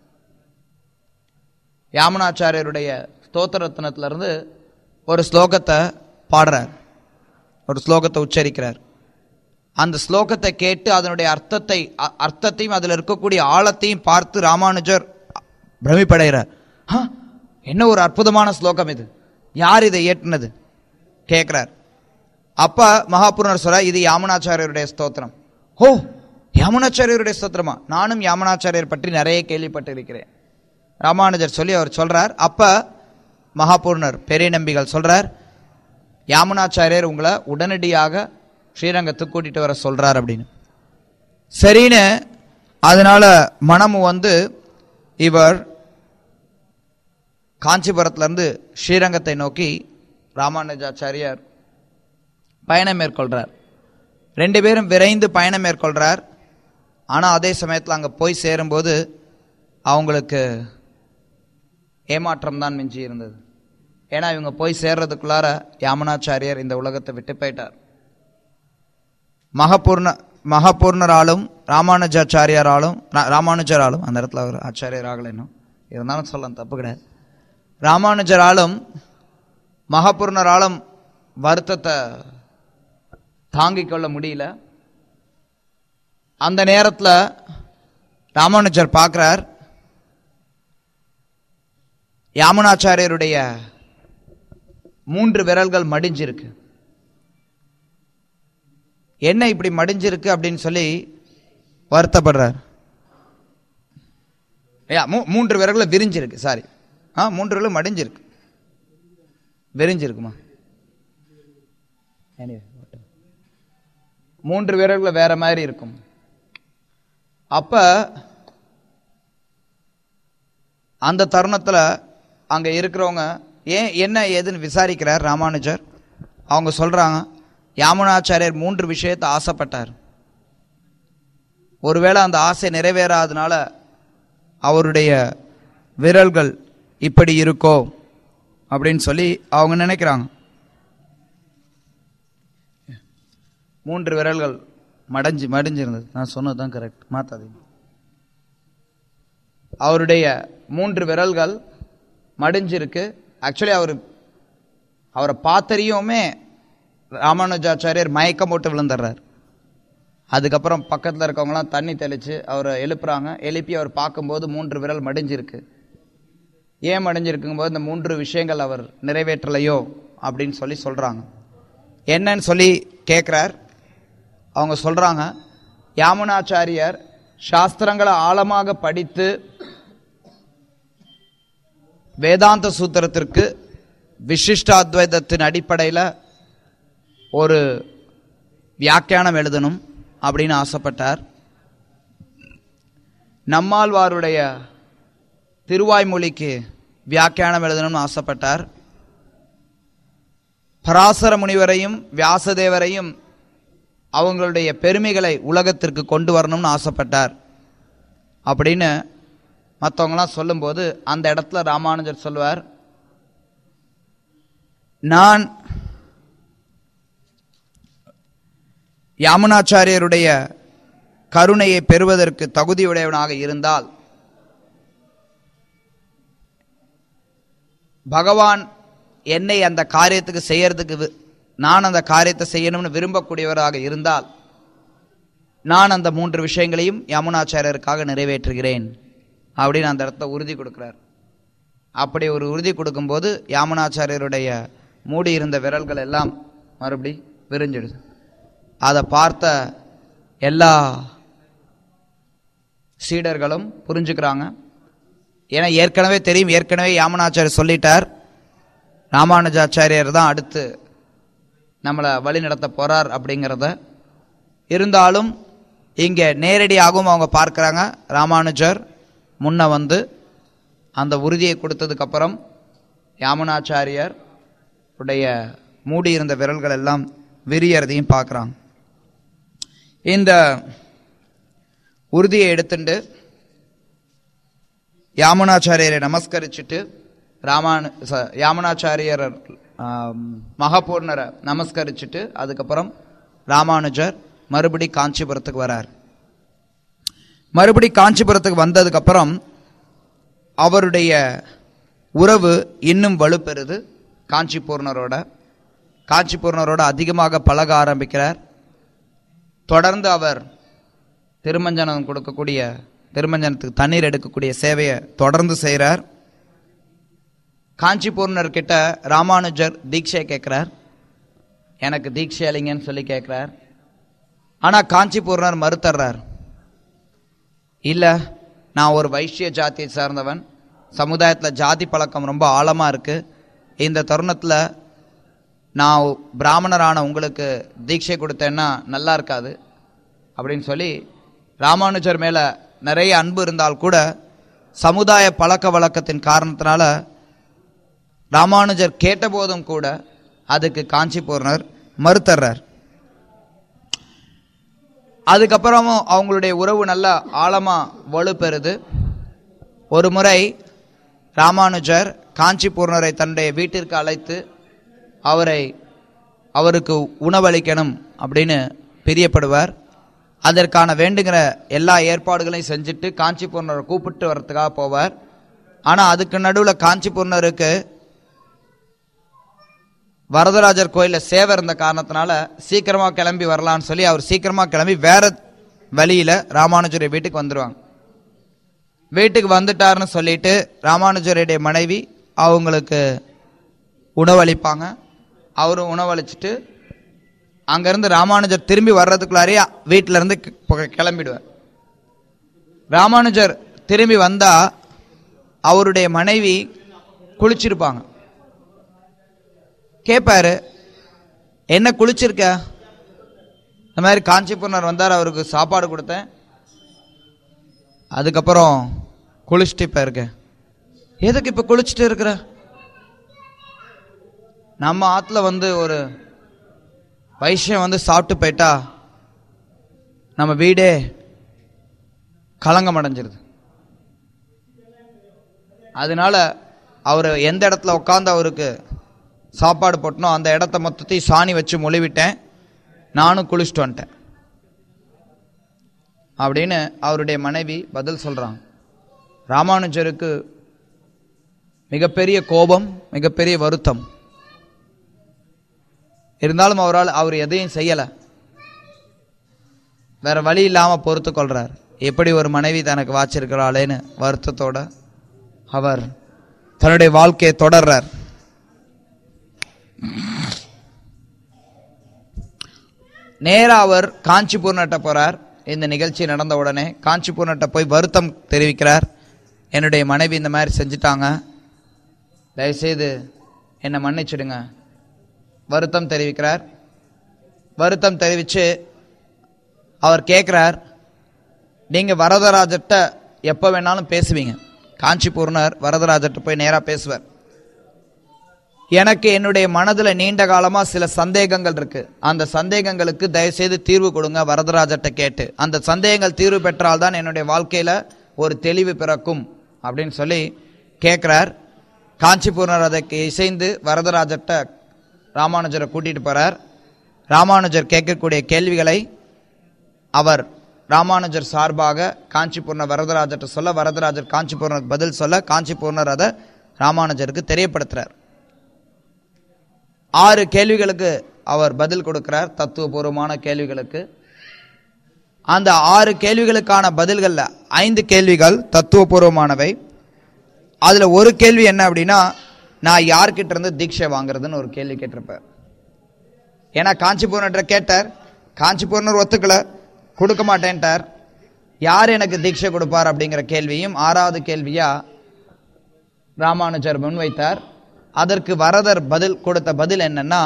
யாமுனாச்சாரியருடைய ஸ்தோத்திரத்னத்திலிருந்து ஒரு ஸ்லோகத்தை பாடுறார் ஒரு ஸ்லோகத்தை உச்சரிக்கிறார் அந்த ஸ்லோகத்தை கேட்டு அதனுடைய அர்த்தத்தை அ- அர்த்தத்தையும் அதில் இருக்கக்கூடிய ஆழத்தையும் பார்த்து ராமானுஜர் பிரமிப்படைகிறார் "ஹ, என்ன ஒரு அற்புதமான ஸ்லோகம் இது யார் இதை இயற்றினது கேட்கிறார் அப்ப மகாபுருணர் சொல்ற இது யாமுனாச்சாரியருடைய ஸ்தோத்திரம் ஓ யாமுனாச்சாரியருடைய ஸ்தோத்திரமா நானும் யாமுனாச்சாரியர் பற்றி நிறைய கேள்விப்பட்டிருக்கிறேன் ராமானுஜர் சொல்லி அவர் சொல்றார் அப்ப மகாபூர்ணர் பெரிய நம்பிகள் சொல்றார் யாமுனாச்சாரியர் உங்களை உடனடியாக ஸ்ரீரங்கத்துக்கு கூட்டிட்டு வர சொல்றார் அப்படின்னு சரின்னு அதனால மனமு வந்து இவர் காஞ்சிபுரத்திலிருந்து ஸ்ரீரங்கத்தை நோக்கி ராமானுஜாச்சாரியார் பயணம் மேற்கொள்றார் ரெண்டு பேரும் விரைந்து பயணம் மேற்கொள்றார் ஆனால் அதே சமயத்தில் அங்கே போய் சேரும்போது அவங்களுக்கு ஏமாற்றம் தான் மிஞ்சி இருந்தது ஏன்னா இவங்க போய் சேர்றதுக்குள்ளார யாமனாச்சாரியர் இந்த உலகத்தை விட்டு போயிட்டார் மகபூர்ண மகபூர்ணராலும் ராமானுஜாச்சாரியாராலும் ரா- ராமானுஜராலும் அந்த இடத்துல அவர் ஆச்சாரியர் ஆகலை இன்னும் இருந்தாலும் சொல்லலாம் தப்பு கிடையாது ராமானுஜராலும் மகபூர்ணராலும் வருத்தத்தை தாங்கிக் கொள்ள முடியல அந்த நேரத்தில் ராமானுஜர் பார்க்குறார் யாமுனாச்சாரியருடைய மூன்று விரல்கள் மடிஞ்சிருக்கு என்ன இப்படி மடிஞ்சிருக்கு அப்படின்னு சொல்லி வருத்தப்படுறார் ஐயா மூ மூன்று விரல்கள் விரிஞ்சிருக்கு சாரி ஆ மூன்று விரலும் மடிஞ்சிருக்கு விரிஞ்சிருக்குமா Anyway, whatever. மூன்று விரல்கள் வேற மாதிரி இருக்கும் அப்ப அந்த தருணத்துல அங்க இருக்கிறவங்க ஏன் என்ன ஏதுன்னு விசாரிக்கிறார் ராமானுஜர் அவங்க சொல்றாங்க யாமுனாச்சாரியர் மூன்று விஷயத்தை ஆசைப்பட்டார் ஒருவேளை அந்த ஆசை நிறைவேறாதனால அவருடைய விரல்கள் இப்படி இருக்கோ அப்படின்னு சொல்லி அவங்க நினைக்கிறாங்க மூன்று விரல்கள் மடஞ்சு மடிஞ்சிருந்தது நான் சொன்னது தான் கரெக்ட் மாத்தாதீங்க அவருடைய மூன்று விரல்கள் மடிஞ்சிருக்கு ஆக்சுவலி அவர் அவரை பார்த்தறியுமே ராமானுஜாச்சாரியர் மயக்கம் போட்டு விழுந்துடுறார் அதுக்கப்புறம் பக்கத்தில் இருக்கவங்களாம் தண்ணி தெளித்து அவரை எழுப்புறாங்க எழுப்பி அவர் பார்க்கும்போது மூன்று விரல் மடிஞ்சிருக்கு ஏன் மடிஞ்சிருக்கும்போது இந்த மூன்று விஷயங்கள் அவர் நிறைவேற்றலையோ அப்படின்னு சொல்லி சொல்கிறாங்க என்னன்னு சொல்லி கேட்குறார் அவங்க சொல்கிறாங்க யாமுனாச்சாரியர் சாஸ்திரங்களை ஆழமாக படித்து வேதாந்த சூத்திரத்திற்கு விசிஷ்டாத்வைதத்தின் அடிப்படையில் ஒரு வியாக்கியானம் எழுதணும் அப்படின்னு ஆசைப்பட்டார் நம்மாழ்வாருடைய திருவாய்மொழிக்கு வியாக்கியானம் எழுதணும்னு ஆசைப்பட்டார் பராசர முனிவரையும் வியாசதேவரையும் அவங்களுடைய பெருமைகளை உலகத்திற்கு கொண்டு வரணும்னு ஆசைப்பட்டார் அப்படின்னு மற்றவங்களாம் சொல்லும்போது அந்த இடத்துல ராமானுஜர் சொல்லுவார் நான் யாமுனாச்சாரியருடைய கருணையை பெறுவதற்கு தகுதியுடையவனாக இருந்தால் பகவான் என்னை அந்த காரியத்துக்கு செய்யறதுக்கு வி- நான் அந்த காரியத்தை செய்யணும்னு விரும்பக்கூடியவராக இருந்தால் நான் அந்த மூன்று விஷயங்களையும் யமுனாச்சாரியருக்காக நிறைவேற்றுகிறேன் அப்படின்னு அந்த இடத்துல உறுதி கொடுக்கிறார் அப்படி ஒரு உறுதி கொடுக்கும்போது யாமுனாச்சாரியருடைய மூடி இருந்த விரல்கள் எல்லாம் மறுபடி விரிஞ்சிடுது அதை பார்த்த எல்லா சீடர்களும் புரிஞ்சுக்கிறாங்க ஏன்னா ஏற்கனவே தெரியும் ஏற்கனவே யாமனாச்சாரியர் சொல்லிட்டார் ராமானுஜாச்சாரியர் தான் அடுத்து நம்மளை வழி நடத்த போறார் அப்படிங்கிறத இருந்தாலும் இங்கே நேரடியாகவும் அவங்க பார்க்குறாங்க ராமானுஜர் முன்ன வந்து அந்த உறுதியை கொடுத்ததுக்கப்புறம் யாமுனாச்சாரியர் உடைய மூடியிருந்த விரல்கள் எல்லாம் விரியறதையும் பார்க்குறாங்க இந்த உறுதியை எடுத்துட்டு யாமுனாச்சாரியரை நமஸ்கரிச்சுட்டு ராமானு ச- யாமுனாச்சாரியர் ஆம், மகாபூர்ணரை நமஸ்கரிச்சுட்டு அதுக்கப்புறம் ராமானுஜர் மறுபடி காஞ்சிபுரத்துக்கு வரார் மறுபடி காஞ்சிபுரத்துக்கு வந்ததுக்கப்புறம் அவருடைய உறவு இன்னும் வலுப்பெறுது காஞ்சிபூர்ணரோட காஞ்சிபூர்ணரோட அதிகமாக பழக ஆரம்பிக்கிறார் தொடர்ந்து அவர் திருமஞ்சனம் கொடுக்கக்கூடிய திருமஞ்சனத்துக்கு தண்ணீர் எடுக்கக்கூடிய சேவையை தொடர்ந்து செய்கிறார் காஞ்சிபூர்ணர் கிட்ட ராமானுஜர் தீட்சை கேட்குறார் எனக்கு தீட்சை அளிங்கன்னு சொல்லி கேட்குறார் ஆனால் காஞ்சிபூர்ணர் மறுத்தர்றார் இல்லை நான் ஒரு வைஷ்ய ஜாதியை சார்ந்தவன் சமுதாயத்தில் ஜாதி பழக்கம் ரொம்ப ஆழமாக இருக்குது இந்த தருணத்தில் நான் பிராமணரான உங்களுக்கு தீட்சை கொடுத்தேன்னா நல்லா இருக்காது அப்படின்னு சொல்லி ராமானுஜர் மேலே நிறைய அன்பு இருந்தால் கூட சமுதாய பழக்க வழக்கத்தின் காரணத்தினால ராமானுஜர் கேட்டபோதும் கூட அதுக்கு காஞ்சிபூர்ணர் மறுத்தர்றார் அதுக்கப்புறமும் அவங்களுடைய உறவு நல்லா ஆழமாக வலுப்பெறுது ஒரு முறை ராமானுஜர் காஞ்சிபூர்ணரை தன்னுடைய வீட்டிற்கு அழைத்து அவரை அவருக்கு உணவளிக்கணும் அப்படின்னு பிரியப்படுவார் அதற்கான வேண்டுகிற எல்லா ஏற்பாடுகளையும் செஞ்சுட்டு காஞ்சிபூர்ணரை கூப்பிட்டு வர்றதுக்காக போவார் ஆனால் அதுக்கு நடுவில் காஞ்சிபூர்ணருக்கு வரதராஜர் கோயிலில் சேவை இருந்த காரணத்தினால சீக்கிரமாக கிளம்பி வரலான்னு சொல்லி அவர் சீக்கிரமாக கிளம்பி வேற வழியில் ராமானுஜருடைய வீட்டுக்கு வந்துடுவாங்க வீட்டுக்கு வந்துட்டாருன்னு சொல்லிட்டு ராமானுஜருடைய மனைவி அவங்களுக்கு உணவளிப்பாங்க அவரும் உணவளிச்சுட்டு அங்கேருந்து ராமானுஜர் திரும்பி வர்றதுக்குள்ளாரே வீட்டில இருந்து கி- கிளம்பிடுவார் ராமானுஜர் திரும்பி வந்தா அவருடைய மனைவி குளிச்சிருப்பாங்க கேட்பாரு என்ன குளிச்சிருக்க இந்த மாதிரி காஞ்சிபுரனர் வந்தார் அவருக்கு சாப்பாடு கொடுத்தேன் அதுக்கப்புறம் குளிச்சுட்டு இப்போ இருக்கேன் எதுக்கு இப்போ குளிச்சுட்டு இருக்கிற நம்ம ஆற்றுல வந்து ஒரு வைஷ்யம் வந்து சாப்பிட்டு போயிட்டா நம்ம வீடே களங்கம் அடைஞ்சிருது அதனால அவர் எந்த இடத்துல உட்காந்து அவருக்கு சாப்பாடு போட்டனோ அந்த இடத்த மொத்தத்தையும் சாணி வச்சு மொழிவிட்டேன் நானும் குளிச்சுட்டு வந்துட்டேன் அப்படின்னு அவருடைய மனைவி பதில் சொல்றாங்க ராமானுஜருக்கு மிகப்பெரிய கோபம் மிகப்பெரிய வருத்தம் இருந்தாலும் அவரால் அவர் எதையும் செய்யல வேற வழி இல்லாம பொறுத்து கொள்றார் எப்படி ஒரு மனைவி தனக்கு வாச்சிருக்கிறாளேன்னு வருத்தத்தோட அவர் தன்னுடைய வாழ்க்கையை தொடர்றார் நேரா அவர் காஞ்சிபூர்ணட்ட போறார் இந்த நிகழ்ச்சி நடந்த உடனே காஞ்சிபூர்ணட்ட போய் வருத்தம் தெரிவிக்கிறார் என்னுடைய மனைவி இந்த மாதிரி செஞ்சுட்டாங்க தயவுசெய்து என்னை மன்னிச்சிடுங்க வருத்தம் தெரிவிக்கிறார் வருத்தம் தெரிவித்து அவர் கேட்குறார் நீங்கள் வரதராஜர்கிட்ட எப்போ வேணாலும் பேசுவீங்க காஞ்சிபூர்ணர் வரதராஜர்கிட்ட போய் நேராக பேசுவார் எனக்கு என்னுடைய மனதில் நீண்ட காலமாக சில சந்தேகங்கள் இருக்கு அந்த சந்தேகங்களுக்கு தயவுசெய்து தீர்வு கொடுங்க வரதராஜர்கிட்ட கேட்டு அந்த சந்தேகங்கள் தீர்வு பெற்றால்தான் என்னுடைய வாழ்க்கையில் ஒரு தெளிவு பிறக்கும் அப்படின்னு சொல்லி கேட்குறார் காஞ்சிபூர்ணர் அதற்கு இசைந்து வரதராஜர்கிட்ட ராமானுஜரை கூட்டிட்டு போறார் ராமானுஜர் கேட்கக்கூடிய கேள்விகளை அவர் ராமானுஜர் சார்பாக காஞ்சிபூர்ணர் வரதராஜர்கிட்ட சொல்ல வரதராஜர் காஞ்சிபூர்ணருக்கு பதில் சொல்ல காஞ்சிபூர்ணர் அதை ராமானுஜருக்கு தெரியப்படுத்துறார் ஆறு கேள்விகளுக்கு அவர் பதில் கொடுக்கிறார் தத்துவபூர்வமான கேள்விகளுக்கு அந்த ஆறு கேள்விகளுக்கான பதில்கள்ல ஐந்து கேள்விகள் தத்துவபூர்வமானவை அதுல ஒரு கேள்வி என்ன அப்படின்னா நான் யார்கிட்ட இருந்து தீட்சை வாங்குறதுன்னு ஒரு கேள்வி கேட்டிருப்பார் ஏன்னா காஞ்சிபுரன்ற கேட்டார் காஞ்சிபுரனர் ஒத்துக்கல கொடுக்க மாட்டேன்ட்டார் யார் எனக்கு தீட்சை கொடுப்பார் அப்படிங்கிற கேள்வியும் ஆறாவது கேள்வியா ராமானுஜர் முன்வைத்தார் அதற்கு வரதர் பதில் கொடுத்த பதில் என்னன்னா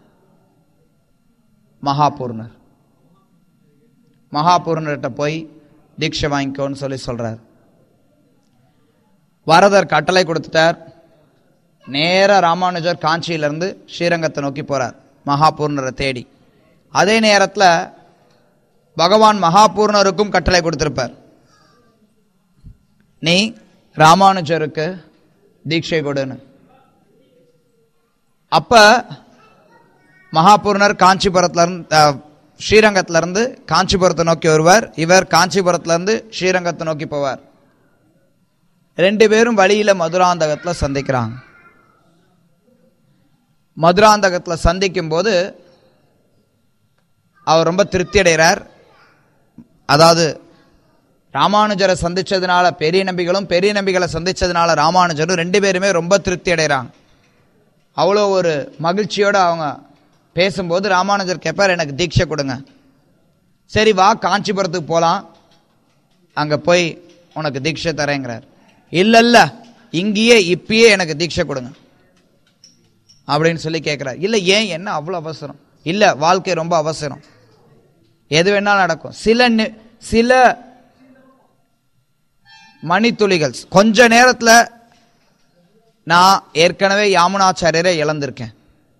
மகாபூர்ணர் மகாபூர்ணர்கிட்ட போய் தீட்சை வாங்கிக்கோன்னு சொல்லி சொல்றார் வரதர் கட்டளை கொடுத்துட்டார் நேரா ராமானுஜர் காஞ்சியிலிருந்து ஸ்ரீரங்கத்தை நோக்கி போறார் மகாபூர்ணரை தேடி அதே நேரத்துல பகவான் மகாபூர்ணருக்கும் கட்டளை கொடுத்திருப்பார் நீ ராமானுஜருக்கு தீட்சை கொடுன்னு அப்ப மகாபூர்ணர் காஞ்சிபுரத்துல இருந்து அஹ், ஸ்ரீரங்கத்துல இருந்து காஞ்சிபுரத்தை நோக்கி வருவார் இவர் காஞ்சிபுரத்துல இருந்து ஸ்ரீரங்கத்தை நோக்கி போவார் ரெண்டு பேரும் வழியில மதுராந்தகத்துல சந்திக்கிறாங்க மதுராந்தகத்துல சந்திக்கும் போது அவர் ரொம்ப திருப்தி அடைகிறார் அதாவது ராமானுஜரை சந்திச்சதுனால பெரிய நம்பிகளும் பெரிய நம்பிகளை சந்திச்சதுனால ராமானுஜரும் ரெண்டு பேருமே ரொம்ப திருப்தி அடைகிறாங்க அவ்வளோ ஒரு மகிழ்ச்சியோட அவங்க பேசும்போது ராமானுஜர் கேட்பார் எனக்கு தீட்சை கொடுங்க சரி வா காஞ்சிபுரத்துக்கு போகலாம் அங்கே போய் உனக்கு தீட்சை தரேங்கிறார் இல்ல இல்ல இங்கேயே இப்பயே எனக்கு தீட்சை கொடுங்க அப்படின்னு சொல்லி கேட்கிறார் இல்ல ஏன் என்ன அவ்வளோ அவசரம் இல்ல வாழ்க்கை ரொம்ப அவசரம் எது வேணாலும் நடக்கும் சில நி- சில மணித்துளிகள் கொஞ்ச நேரத்துல நான் ஏற்கனவே யாமுனாச்சாரியரை இழந்திருக்கேன்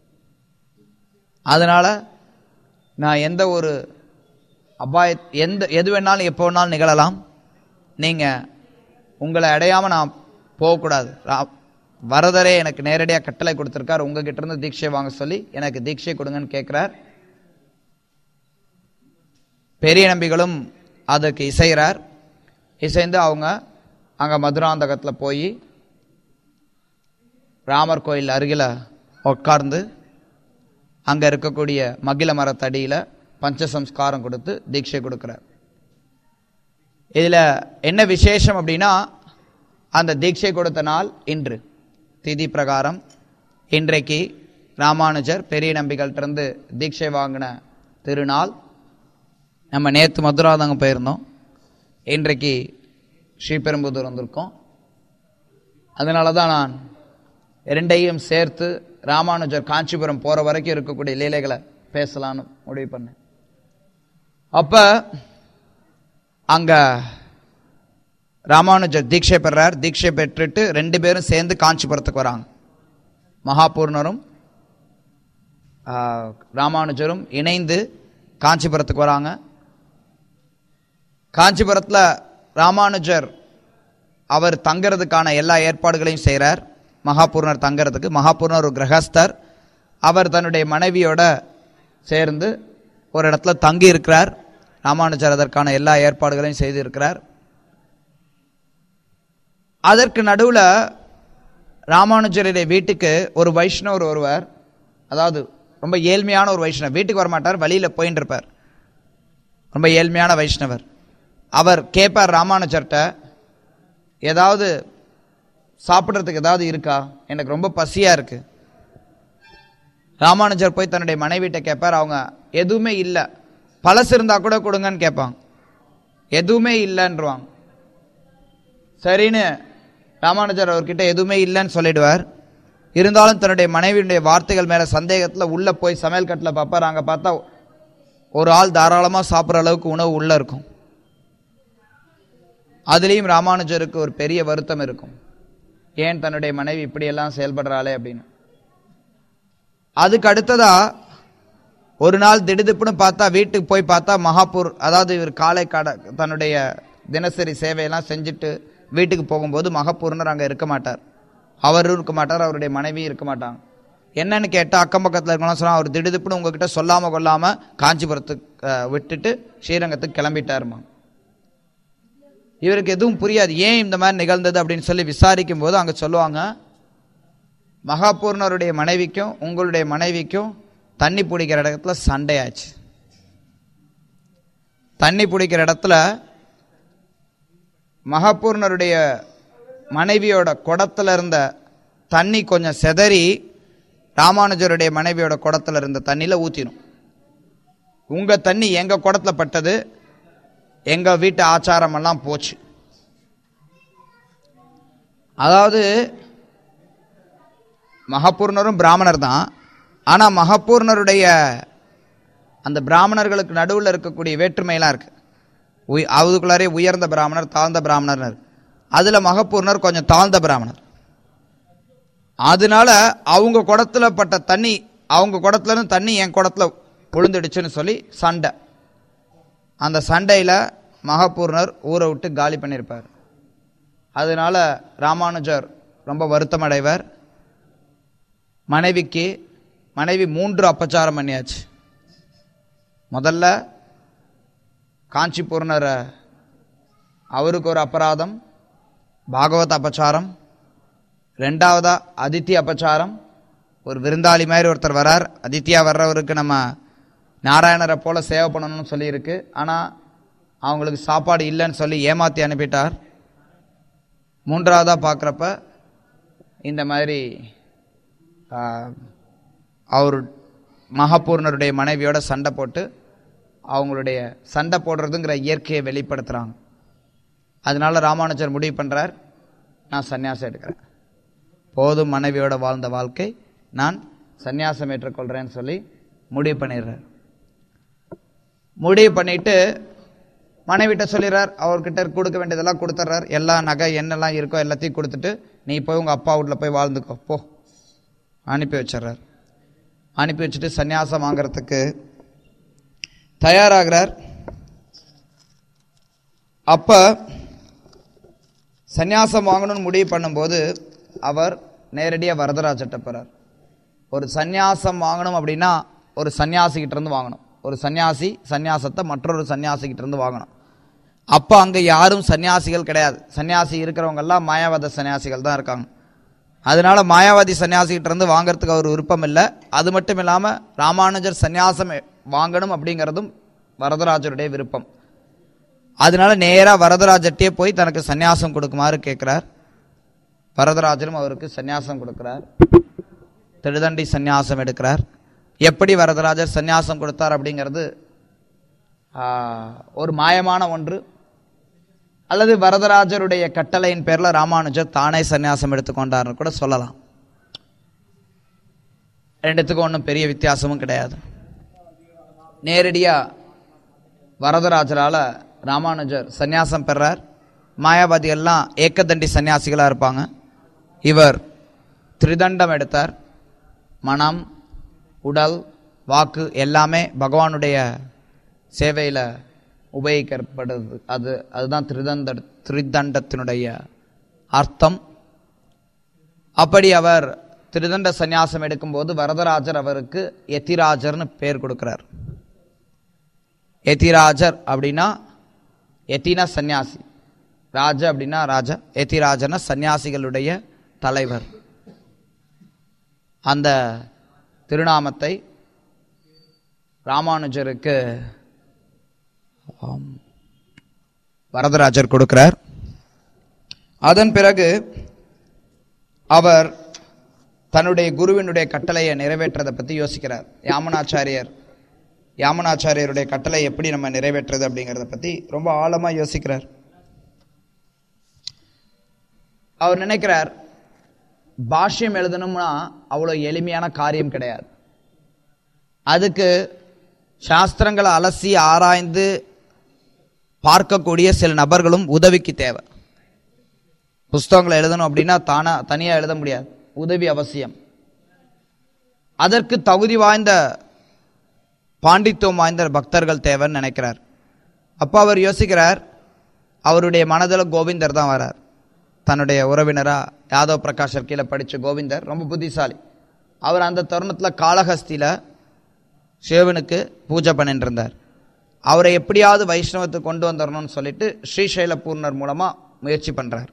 அதனால நான் எந்த ஒரு அபாய எந்த எது வேணாலும் எப்போ வேணாலும் நிகழலாம் நீங்க உங்களை அடையாம நான் போகக்கூடாது ரா- வரதரே எனக்கு நேரடியாக கட்டளை கொடுத்துருக்கார் உங்ககிட்ட இருந்து தீட்சை வாங்க சொல்லி எனக்கு தீட்சை கொடுங்கன்னு கேட்கிறார் பெரிய நம்பிகளும் அதுக்கு இசைகிறார் இசைந்து அவங்க அங்க மதுராந்தகத்துல போய் ராமர் கோயில் அருகில உட்கார்ந்து அங்க இருக்கக்கூடிய மகிழ மரத்தடியில பஞ்சசம்ஸ்காரம் கொடுத்து தீட்சை கொடுக்கிறார் இதுல என்ன விசேஷம் அப்படின்னா அந்த தீட்சை கொடுத்த நாள் இன்று திதி பிரகாரம் இன்றைக்கு ராமானுஜர் பெரிய நம்பிகள்ட்ட இருந்து தீட்சை வாங்கின திருநாள் நம்ம நேற்று மதுராந்தகம் போயிருந்தோம் இன்றைக்கு ஸ்ரீபெரும்புதூர் வந்திருக்கோம் அதனால தான் நான் இரண்டையும் சேர்த்து ராமானுஜர் காஞ்சிபுரம் போற வரைக்கும் இருக்கக்கூடிய லீலைகளை பேசலாம்னு முடிவு பண்ணேன் அப்ப அங்க ராமானுஜர் தீட்சை பெறார் தீட்சை பெற்றுட்டு ரெண்டு பேரும் சேர்ந்து காஞ்சிபுரத்துக்கு வராங்க மகாபூர்ணரும் ஆ, ராமானுஜரும் இணைந்து காஞ்சிபுரத்துக்கு வராங்க காஞ்சிபுரத்துல ராமானுஜர் அவர் தங்கறதுக்கான எல்லா ஏற்பாடுகளையும் செய்கிறார் மகாபூர்ணர் தங்கறதுக்கு மகாபூர்ணர் ஒரு கிரகஸ்தர் அவர் தன்னுடைய மனைவியோட சேர்ந்து ஒரு இடத்துல தங்கி இருக்கிறார் ராமானுஜர் அதற்கான எல்லா ஏற்பாடுகளையும் செய்திருக்கிறார் அதற்கு நடுவுல ராமானுஜருடைய வீட்டுக்கு ஒரு வைஷ்ணவர் ஒருவர் அதாவது ரொம்ப ஏழ்மையான ஒரு வைஷ்ணவர் வீட்டுக்கு வரமாட்டார் வழியில போயின்னு இருப்பார் ரொம்ப ஏழ்மையான வைஷ்ணவர் அவர் கேட்பார் ராமானுஜர்கிட்ட ஏதாவது சாப்பிட்றதுக்கு ஏதாவது இருக்கா எனக்கு ரொம்ப பசியா இருக்கு ராமானுஜர் போய் தன்னுடைய மனைவிட்ட கேட்பார் அவங்க எதுவுமே இல்லை பழசு இருந்தா கூட கொடுங்கன்னு கேட்பாங்க எதுவுமே இல்லைன்றவாங்க சரின்னு ராமானுஜர் அவர்கிட்ட எதுவுமே இல்லைன்னு சொல்லிடுவார் இருந்தாலும் தன்னுடைய மனைவியுடைய வார்த்தைகள் மேல சந்தேகத்துல உள்ள போய் சமையல் கட்டில் பார்ப்பார் அங்க பார்த்தா ஒரு ஆள் தாராளமா சாப்பிட்ற அளவுக்கு உணவு உள்ள இருக்கும் அதுலேயும் ராமானுஜருக்கு ஒரு பெரிய வருத்தம் இருக்கும் ஏன் தன்னுடைய மனைவி இப்படியெல்லாம் செயல்படுறாளே அப்படின்னு அதுக்கு அடுத்ததா ஒரு நாள் திடுதிப்புன்னு பார்த்தா வீட்டுக்கு போய் பார்த்தா மகாபூர் அதாவது இவர் காலை கடை தன்னுடைய தினசரி சேவையெல்லாம் செஞ்சுட்டு வீட்டுக்கு போகும்போது மகாபூர்ணர் அங்கே இருக்க மாட்டார் அவரும் இருக்க மாட்டார் அவருடைய மனைவியும் இருக்க மாட்டாங்க என்னன்னு கேட்டால் அக்கம் பக்கத்தில் இருக்கணும் சொன்னா அவர் திடுதிப்புன்னு உங்ககிட்ட சொல்லாம கொள்ளாம காஞ்சிபுரத்துக்கு அஹ், விட்டுட்டு ஸ்ரீரங்கத்துக்கு கிளம்பிட்டாருமா இவருக்கு எதுவும் புரியாது ஏன் இந்த மாதிரி நிகழ்ந்தது அப்படின்னு சொல்லி விசாரிக்கும் போது அங்க சொல்லுவாங்க மகாபூர்ணருடைய மனைவிக்கும் உங்களுடைய மனைவிக்கும் தண்ணி பிடிக்கிற இடத்துல சண்டையாச்சு தண்ணி பிடிக்கிற இடத்துல மகாபூர்ணருடைய மனைவியோட குடத்துல இருந்த தண்ணி கொஞ்சம் செதறி ராமானுஜருடைய மனைவியோட குடத்துல இருந்த தண்ணியில ஊத்திடும் உங்க தண்ணி எங்க குடத்துல பட்டது எங்க வீட்டு ஆச்சாரம் எல்லாம் போச்சு அதாவது மகாபூர்ணரும் பிராமணர் தான் ஆனா மகாபூர்ணருடைய அந்த பிராமணர்களுக்கு நடுவில் இருக்கக்கூடிய வேற்றுமையெல்லாம் இருக்கு உய் அதுக்குள்ளாரே உயர்ந்த பிராமணர் தாழ்ந்த பிராமணர்னு இருக்கு அதுல மகப்பூர்ணர் கொஞ்சம் தாழ்ந்த பிராமணர் அதனால அவங்க குடத்துல பட்ட தண்ணி அவங்க குடத்துல இருந்து தண்ணி என் குடத்துல விழுந்துடுச்சுன்னு சொல்லி சண்டை அந்த சண்டையில மகப்பூர்ணர் ஊரை விட்டு காலி பண்ணியிருப்பார் அதனால ராமானுஜர் ரொம்ப வருத்தம் அடைவர் மனைவிக்கு மனைவி மூன்று அபச்சாரம் பண்ணியாச்சு முதல்ல காஞ்சிபூர்ணர் அவருக்கு ஒரு அபராதம் பாகவத அபச்சாரம் ரெண்டாவதா அதித்தி அபச்சாரம் ஒரு விருந்தாளி மாதிரி ஒருத்தர் வரார் அதித்தியா வர்றவருக்கு நம்ம நாராயணரை போல சேவை பண்ணணும்னு சொல்லியிருக்கு ஆனால் அவங்களுக்கு சாப்பாடு இல்லைன்னு சொல்லி ஏமாற்றி அனுப்பிட்டார் மூன்றாவதா பார்க்குறப்ப இந்த மாதிரி ஆ, அவர் மகாபூர்ணருடைய மனைவியோட சண்டை போட்டு அவங்களுடைய சண்டை போடுறதுங்கிற இயற்கையை வெளிப்படுத்துகிறாங்க அதனால ராமானுஜர் முடிவு பண்ணுறார் நான் சந்நியாசம் எடுக்கிறேன் போதும் மனைவியோட வாழ்ந்த வாழ்க்கை நான் சந்நியாசம் ஏற்றுக்கொள்கிறேன்னு சொல்லி முடிவு பண்ணிடுறார் முடிவு பண்ணிட்டு மனைவிட்ட சொல்லிடுறார் அவர்கிட்ட கொடுக்க வேண்டியதெல்லாம் கொடுத்துட்றார் எல்லா நகை என்னெல்லாம் இருக்கோ எல்லாத்தையும் கொடுத்துட்டு நீ போய் உங்கள் அப்பா வீட்டில் போய் வாழ்ந்துக்கோ போ அனுப்பி வச்சிடுறார் அனுப்பி வச்சுட்டு சந்நியாசம் வாங்குறதுக்கு தயாராகிறார் அப்ப சந்நியாசம் வாங்கணும்னு முடிவு பண்ணும்போது அவர் நேரடியாக வரதராஜட்ட போறார் ஒரு சந்நியாசம் வாங்கணும் அப்படின்னா ஒரு சன்னியாசிகிட்ட இருந்து வாங்கணும் ஒரு சன்னியாசி சந்நியாசத்தை மற்றொரு சன்னியாசிகிட்ட இருந்து வாங்கணும் அப்போ அங்கே யாரும் சன்னியாசிகள் கிடையாது சன்னியாசி இருக்கிறவங்க எல்லாம் மாயாவாத சன்னியாசிகள் தான் இருக்காங்க அதனால மாயாவாதி சன்னியாசிகிட்ட இருந்து வாங்குறதுக்கு அவர் விருப்பம் இல்லை அது மட்டும் இல்லாமல் ராமானுஜர் சந்நியாசம் வாங்கணும் அப்படிங்கிறதும் வரதராஜருடைய விருப்பம் அதனால நேரா வரதராஜட்டே போய் தனக்கு சந்நியாசம் கொடுக்குமாறு கேட்கிறார் வரதராஜரும் அவருக்கு சந்நியாசம் கொடுக்கிறார் திருதண்டி சந்நியாசம் எடுக்கிறார் எப்படி வரதராஜர் சந்நியாசம் கொடுத்தார் அப்படிங்கிறது ஆ, ஒரு மாயமான ஒன்று அல்லது வரதராஜருடைய கட்டளையின் பேர்ல ராமானுஜர் தானே சந்நியாசம் எடுத்துக்கொண்டார்னு கூட சொல்லலாம் ரெண்டுத்துக்கும் ஒன்றும் பெரிய வித்தியாசமும் கிடையாது நேரடியா வரதராஜரால ராமானுஜர் சந்நியாசம் பெறார் மாயாவாதிகள்லாம் ஏக்கதண்டி சன்னியாசிகளா இருப்பாங்க இவர் திரிதண்டம் எடுத்தார் மனம் உடல் வாக்கு எல்லாமே பகவானுடைய சேவையில் உபயோகிக்கப்படுது அது அதுதான் திரிதண்ட திரிதண்டத்தினுடைய அர்த்தம் அப்படி அவர் திருதண்ட சந்நியாசம் எடுக்கும்போது வரதராஜர் அவருக்கு எத்திராஜர்னு பேர் கொடுக்கிறார் எத்திராஜர் அப்படின்னா எத்தினா சந்நியாசி ராஜ அப்படின்னா ராஜா எத்திராஜர்னா சந்நியாசிகளுடைய தலைவர் அந்த திருநாமத்தை ராமானுஜருக்கு ஆம், வரதராஜர் கொடுக்கிறார் அதன் பிறகு அவர் தன்னுடைய குருவினுடைய கட்டளையை நிறைவேற்றதை பற்றி யோசிக்கிறார் யாமனாச்சாரியர் யாமனாச்சாரியருடைய கட்டளை எப்படி நம்ம நிறைவேற்றுறது அப்படிங்கிறத பற்றி ரொம்ப ஆழமாக யோசிக்கிறார் அவர் நினைக்கிறார் பாஷ்யம் எழுதணும்னா அவ்வளோ எளிமையான காரியம் கிடையாது அதுக்கு சாஸ்திரங்களை அலசி ஆராய்ந்து பார்க்கக்கூடிய சில நபர்களும் உதவிக்கு தேவை புஸ்தகங்களை எழுதணும் அப்படின்னா தானா தனியா எழுத முடியாது உதவி அவசியம் அதற்கு தகுதி வாய்ந்த பாண்டித்துவம் வாய்ந்த பக்தர்கள் தேவைன்னு நினைக்கிறார் அப்போ அவர் யோசிக்கிறார் அவருடைய மனதில் கோவிந்தர் தான் வரார் தன்னுடைய உறவினரா யாதவ் பிரகாஷர் கீழே படிச்ச கோவிந்தர் ரொம்ப புத்திசாலி அவர் அந்த தருணத்தில் காளஹஸ்தியில சிவனுக்கு பூஜை பண்ணிட்டு இருந்தார் அவரை எப்படியாவது வைஷ்ணவத்துக்கு கொண்டு வந்துடணும்னு சொல்லிட்டு ஸ்ரீசைல பூர்ணர் மூலமா முயற்சி பண்றார்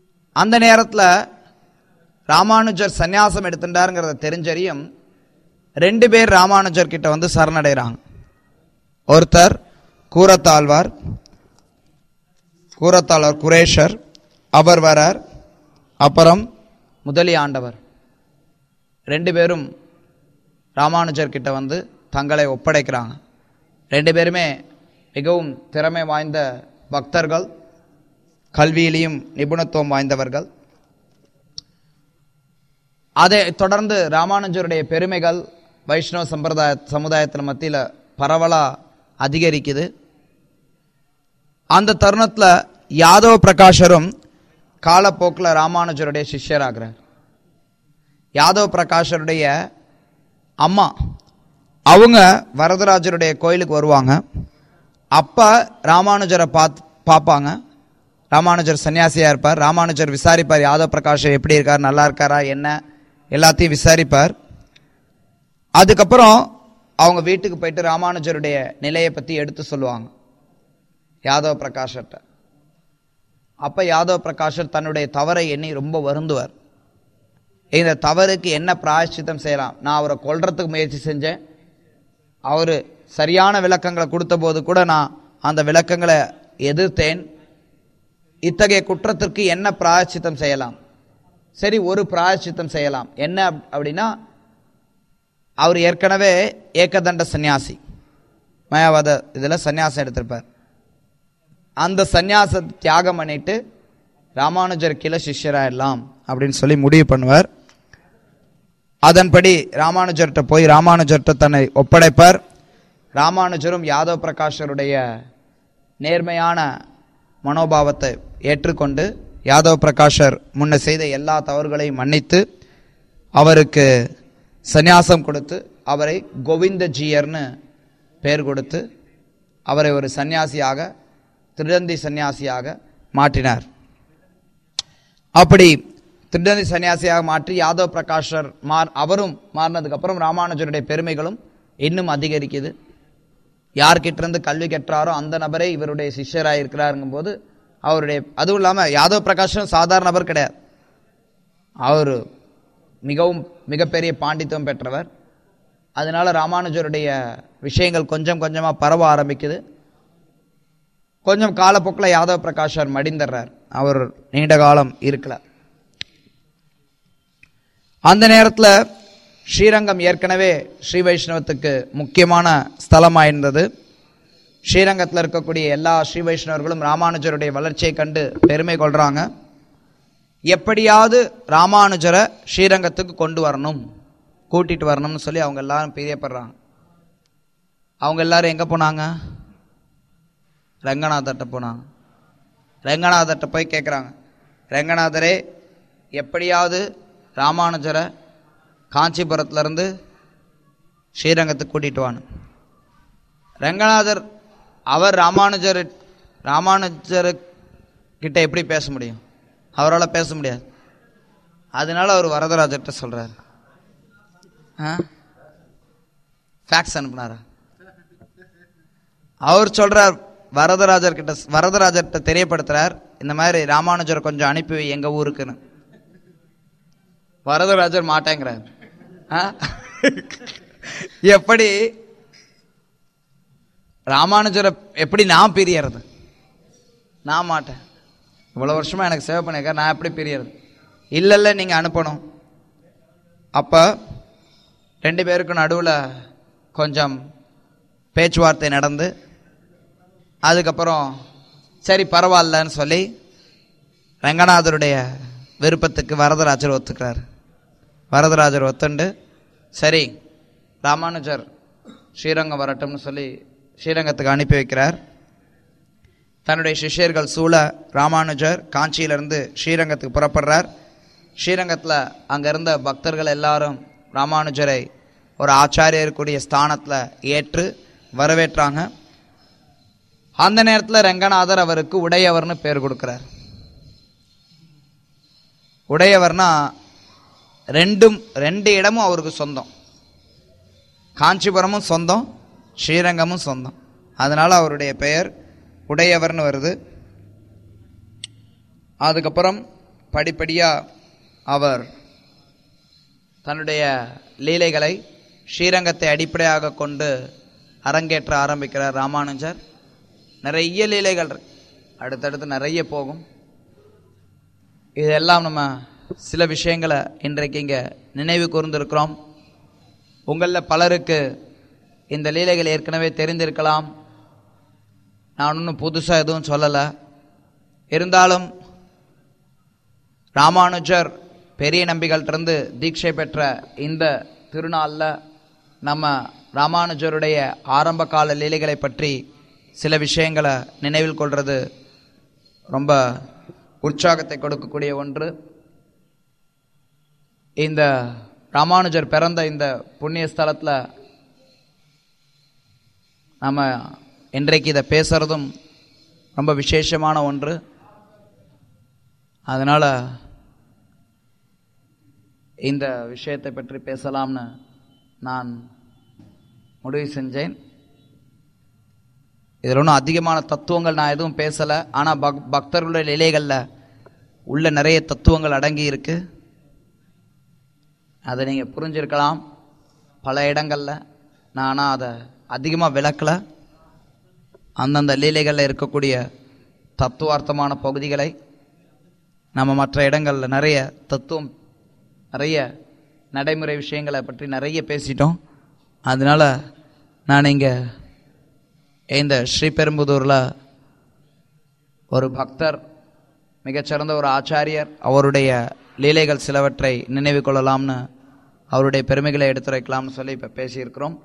அந்த நேரத்தில் ராமானுஜர் சந்நியாசம் எடுத்துட்டாருங்கிறத தெரிஞ்சறியும் ரெண்டு பேர் ராமானுஜர் கிட்ட வந்து சரணடைகிறாங்க ஒருத்தர் கூரத்தாழ்வார் கூரத்தாழ்வார் குரேஷர் அவர் வரார் அப்புறம் முதலி ஆண்டவர் ரெண்டு பேரும் ராமானுஜர் கிட்ட வந்து தங்களை ஒப்படைக்கிறாங்க ரெண்டு பேருமே மிகவும் திறமை வாய்ந்த பக்தர்கள் கல்வியிலையும் நிபுணத்துவம் வாய்ந்தவர்கள் அதை தொடர்ந்து ராமானுஜருடைய பெருமைகள் வைஷ்ணவ சம்பிரதாய சமுதாயத்தின் மத்தியில் பரவலா அதிகரிக்குது அந்த தருணத்தில் யாதவ பிரகாஷரும் காலப்போக்கில் ராமானுஜருடைய சிஷ்யராகிறார் யாதவ பிரகாஷருடைய அம்மா அவங்க வரதராஜருடைய கோயிலுக்கு வருவாங்க அப்போ ராமானுஜரை பார்த்து பார்ப்பாங்க ராமானுஜர் சன்னியாசியாக இருப்பார் ராமானுஜர் விசாரிப்பார் யாதவ பிரகாஷர் எப்படி இருக்கார் நல்லா இருக்காரா என்ன எல்லாத்தையும் விசாரிப்பார் அதுக்கப்புறம் அவங்க வீட்டுக்கு போயிட்டு ராமானுஜருடைய நிலையை பற்றி எடுத்து சொல்லுவாங்க யாதவ பிரகாஷர்கிட்ட அப்போ யாதவ பிரகாஷர் தன்னுடைய தவறை எண்ணி ரொம்ப வருந்துவார் இந்த தவறுக்கு என்ன பிராயச்சித்தம் செய்யலாம் நான் அவரை கொல்றதுக்கு முயற்சி செஞ்சேன் அவர் சரியான விளக்கங்களை கொடுத்த போது கூட நான் அந்த விளக்கங்களை எதிர்த்தேன் இத்தகைய குற்றத்திற்கு என்ன பிராயச்சித்தம் செய்யலாம் சரி ஒரு பிராயச்சித்தம் செய்யலாம் என்ன அப்- அப்படின்னா அவர் ஏற்கனவே ஏகதண்ட சந்நியாசி மயாவாத இதில் சந்நியாசம் எடுத்திருப்பார் அந்த சந்நியாச தியாகம் பண்ணிட்டு ராமானுஜர் கீழே சிஷ்யராயிடலாம் அப்படின்னு சொல்லி முடிவு பண்ணுவார் அதன்படி ராமானுஜர்கிட்ட போய் ராமானுஜர்கிட்ட தன்னை ஒப்படைப்பார் ராமானுஜரும் யாதவ் பிரகாஷருடைய நேர்மையான மனோபாவத்தை ஏற்றுக்கொண்டு யாதவ் பிரகாஷர் முன்ன செய்த எல்லா தவறுகளையும் மன்னித்து அவருக்கு சந்நியாசம் கொடுத்து அவரை கோவிந்த ஜீயர்னு பெயர் கொடுத்து அவரை ஒரு சந்நியாசியாக திருடந்தி சந்நியாசியாக மாற்றினார் அப்படி திருடந்தி சன்னியாசியாக மாற்றி யாதவ் பிரகாஷர் மார் அவரும் மாறினதுக்கு அப்புறம் ராமானுஜருடைய பெருமைகளும் இன்னும் அதிகரிக்குது யார்கிட்ட இருந்து கல்வி கற்றாரோ அந்த நபரே இவருடைய சிஷ்யராக இருக்கிறாருங்கும் போது அவருடைய அதுவும் இல்லாமல் யாதவ் பிரகாஷும் சாதாரண நபர் கிடையாது அவர் மிகவும் மிகப்பெரிய பாண்டித்துவம் பெற்றவர் அதனால ராமானுஜருடைய விஷயங்கள் கொஞ்சம் கொஞ்சமாக பரவ ஆரம்பிக்குது கொஞ்சம் காலப்போக்கில் யாதவ பிரகாஷர் மடிந்துடுறார் அவர் நீண்ட காலம் இருக்கல அந்த நேரத்தில் ஸ்ரீரங்கம் ஏற்கனவே ஸ்ரீ வைஷ்ணவத்துக்கு முக்கியமான ஸ்தலமாக இருந்தது ஸ்ரீரங்கத்தில் இருக்கக்கூடிய எல்லா ஸ்ரீ வைஷ்ணவர்களும் ராமானுஜருடைய வளர்ச்சியை கண்டு பெருமை கொள்றாங்க எப்படியாவது ராமானுஜரை ஸ்ரீரங்கத்துக்கு கொண்டு வரணும் கூட்டிட்டு வரணும்னு சொல்லி அவங்க எல்லாரும் பிரியப்படுறாங்க அவங்க எல்லாரும் எங்கே போனாங்க ரங்கநாதர்கிட்ட போனாங்க ரங்கநாதர்கிட்ட போய் கேட்குறாங்க ரங்கநாதரே எப்படியாவது ராமானுஜரை காஞ்சிபுரத்துலேருந்து ஸ்ரீரங்கத்துக்கு கூட்டிட்டு வான்னு ரங்கநாதர் அவர் ராமானுஜர் ராமானுஜர் கிட்ட எப்படி பேச முடியும் அவரால் பேச முடியாது அதனால அவர் வரதராஜர்கிட்ட சொல்றாரு ஆ ஃபேக்ஸ் அனுப்புனாரா அவர் சொல்றார் வரதராஜர் கிட்ட வரதராஜர்கிட்ட தெரியப்படுத்துறார் இந்த மாதிரி ராமானுஜரை கொஞ்சம் அனுப்பி வை எங்க ஊருக்குன்னு வரதராஜர் மாட்டேங்கிறார் ஆ? எப்படி ராமானுஜரை எப்படி நான் பிரியறது நான் மாட்டேன் இவ்வளோ வருஷமா எனக்கு சேவை பண்ணிருக்க நான் எப்படி பிரியறது இல்லை இல்லை நீங்கள் அனுப்பணும் அப்போ ரெண்டு பேருக்கும் நடுவில் கொஞ்சம் பேச்சுவார்த்தை நடந்து அதுக்கப்புறம் சரி பரவாயில்லன்னு சொல்லி ரங்கநாதருடைய விருப்பத்துக்கு வரதராஜர் ஒத்துக்கிறார் வரதராஜர் ஒத்துண்டு சரி ராமானுஜர் ஸ்ரீரங்கம் வரட்டும்னு சொல்லி ஸ்ரீரங்கத்துக்கு அனுப்பி வைக்கிறார் தன்னுடைய சிஷ்யர்கள் சூழ ராமானுஜர் காஞ்சியிலிருந்து ஸ்ரீரங்கத்துக்கு புறப்படுறார் ஸ்ரீரங்கத்தில் அங்கே இருந்த பக்தர்கள் எல்லாரும் ராமானுஜரை ஒரு ஆச்சாரியருக்குரிய ஸ்தானத்தில் ஏற்று வரவேற்றாங்க அந்த நேரத்தில் ரங்கநாதர் அவருக்கு உடையவர்னு பேர் கொடுக்கிறார் உடையவர்னா ரெண்டும் ரெண்டு இடமும் அவருக்கு சொந்தம் காஞ்சிபுரமும் சொந்தம் ஸ்ரீரங்கமும் சொந்தம் அதனால அவருடைய பெயர் உடையவர்னு வருது அதுக்கப்புறம் படிப்படியாக அவர் தன்னுடைய லீலைகளை ஸ்ரீரங்கத்தை அடிப்படையாக கொண்டு அரங்கேற்ற ஆரம்பிக்கிறார் ராமானுஜர் நிறைய லீலைகள் இருக்கு அடுத்தடுத்து நிறைய போகும் இதெல்லாம் நம்ம சில விஷயங்களை இன்றைக்கு இங்கே நினைவு கூர்ந்திருக்கிறோம் உங்களில் பலருக்கு இந்த லீலைகள் ஏற்கனவே தெரிந்திருக்கலாம் நான் ஒன்றும் புதுசாக எதுவும் சொல்லலை இருந்தாலும் ராமானுஜர் பெரிய நம்பிகள்கிட்டருந்து தீட்சை பெற்ற இந்த திருநாளில் நம்ம ராமானுஜருடைய ஆரம்ப கால லீலைகளை பற்றி சில விஷயங்களை நினைவில் கொள்வது ரொம்ப உற்சாகத்தை கொடுக்கக்கூடிய ஒன்று இந்த ராமானுஜர் பிறந்த இந்த புண்ணிய ஸ்தலத்தில் நம்ம இன்றைக்கு இதை பேசுறதும் ரொம்ப விசேஷமான ஒன்று அதனால் இந்த விஷயத்தை பற்றி பேசலாம்னு நான் முடிவு செஞ்சேன் இதில் ஒன்றும் அதிகமான தத்துவங்கள் நான் எதுவும் பேசலை ஆனால் பக் பக்தர்களுடைய நிலைகளில் உள்ள நிறைய தத்துவங்கள் அடங்கி இருக்கு அதை நீங்கள் புரிஞ்சிருக்கலாம் பல இடங்களில் நான் ஆனால் அதை அதிகமாக விளக்கலை அந்தந்த லீலைகளில் இருக்கக்கூடிய தத்துவார்த்தமான பகுதிகளை நம்ம மற்ற இடங்களில் நிறைய தத்துவம் நிறைய நடைமுறை விஷயங்களை பற்றி நிறைய பேசிட்டோம் அதனால நான் இங்கே இந்த ஸ்ரீபெரும்புதூரில் ஒரு பக்தர் மிகச்சிறந்த ஒரு ஆச்சாரியர் அவருடைய லீலைகள் சிலவற்றை நினைவு கொள்ளலாம்னு அவருடைய பெருமைகளை எடுத்துரைக்கலாம்னு சொல்லி இப்போ பேசியிருக்கிறோம்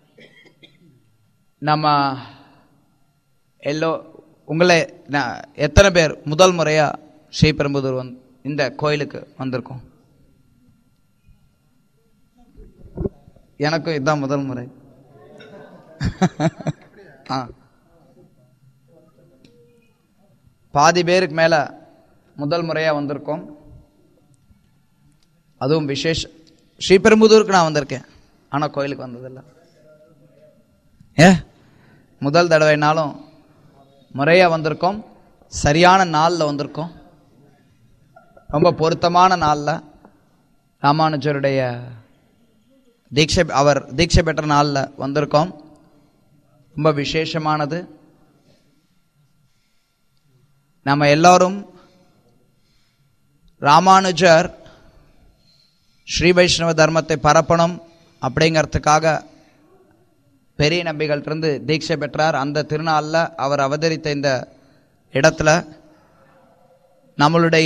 நம்ம எல்லோ உங்களை நான் எத்தனை பேர் முதல் முறையாக ஸ்ரீபெரும்புதூர் வந் இந்த கோயிலுக்கு வந்திருக்கோம் எனக்கும் இதுதான் முதல் முறை ஆ பாதி பேருக்கு மேல முதல் முறையா வந்திருக்கோம் அதுவும் விசேஷ ஸ்ரீபெரும்புதூருக்கு நான் வந்திருக்கேன் ஆனா கோயிலுக்கு வந்ததில்ல ஏ முதல் தடவைனாலும் முறையா வந்திருக்கோம் சரியான நாளில் வந்திருக்கோம் ரொம்ப பொருத்தமான நாளில் ராமானுஜருடைய தீட்சை அவர் தீட்சை பெற்ற நாளில் வந்திருக்கோம் ரொம்ப விசேஷமானது நம்ம எல்லாரும் ராமானுஜர் ஸ்ரீ வைஷ்ணவ தர்மத்தை பரப்பணும் அப்படிங்கிறதுக்காக பெரிய நம்பிகள்கிட்டருந்து தீட்சை பெற்றார் அந்த திருநாளில் அவர் அவதரித்த இந்த இடத்துல நம்மளுடைய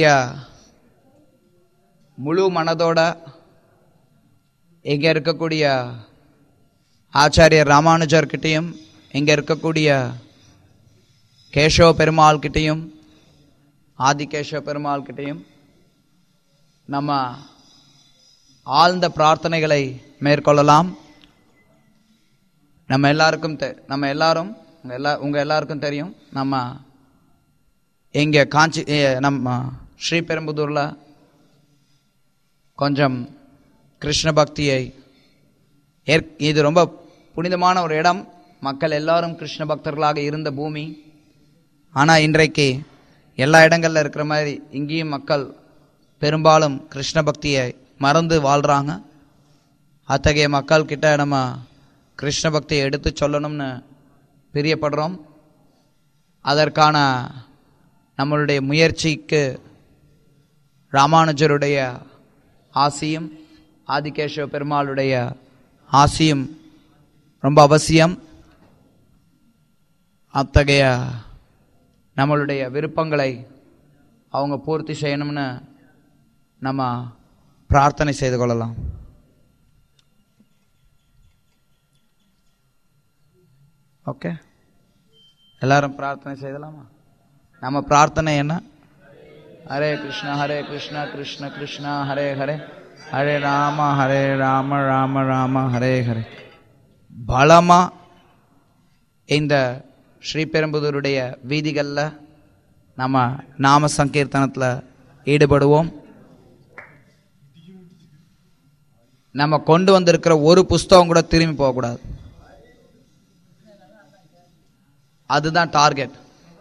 முழு மனதோட இங்கே இருக்கக்கூடிய ஆச்சாரியர் ராமானுஜர்கிட்டையும் இங்கே இருக்கக்கூடிய கேசவ பெருமாள் கிட்டையும் ஆதிகேசவ பெருமாள் கிட்டையும் நம்ம ஆழ்ந்த பிரார்த்தனைகளை மேற்கொள்ளலாம் நம்ம எல்லாருக்கும் தெ நம்ம எல்லாரும் உங்க எல்லா உங்க எல்லாருக்கும் தெரியும் நம்ம இங்கே காஞ்சி ஏ, நம்ம ஸ்ரீபெரும்புதூரில் கொஞ்சம் கிருஷ்ண பக்தியை ஏற் இது ரொம்ப புனிதமான ஒரு இடம் மக்கள் எல்லாரும் கிருஷ்ண பக்தர்களாக இருந்த பூமி ஆனால் இன்றைக்கு எல்லா இடங்களில் இருக்கிற மாதிரி இங்கேயும் மக்கள் பெரும்பாலும் கிருஷ்ண பக்தியை மறந்து வாழ்கிறாங்க அத்தகைய மக்கள் கிட்ட நம்ம கிருஷ்ண பக்தியை எடுத்து சொல்லணும்னு பிரியப்படுறோம் அதற்கான நம்மளுடைய முயற்சிக்கு ராமானுஜருடைய ஆசியும் ஆதிகேசவ பெருமாளுடைய ஆசியும் ரொம்ப அவசியம் அத்தகைய நம்மளுடைய விருப்பங்களை அவங்க பூர்த்தி செய்யணும்னு நம்ம பிரார்த்தனை செய்து கொள்ளலாம் ஓகே எல்லாரும் பிரார்த்தனை செய்யலாமா நம்ம பிரார்த்தனை என்ன ஹரே கிருஷ்ணா ஹரே கிருஷ்ணா கிருஷ்ண கிருஷ்ணா ஹரே ஹரே ஹரே ராம ஹரே ராம ராம ராம ஹரே ஹரே பலமா இந்த ஸ்ரீபெரும்புதூருடைய வீதிகளில் நம்ம நாம சங்கீர்த்தனத்தில் ஈடுபடுவோம் நம்ம கொண்டு வந்திருக்கிற ஒரு புஸ்தகம் கூட திரும்பி போகக்கூடாது அதுதான் டார்கெட்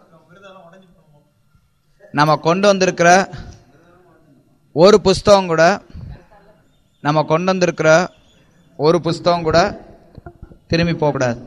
நம்ம கொண்டு வந்திருக்கிற ஒரு புஸ்தகம் கூட நம்ம கொண்டு வந்திருக்கிற ஒரு புஸ்தகம் கூட திரும்பி போகக்கூடாது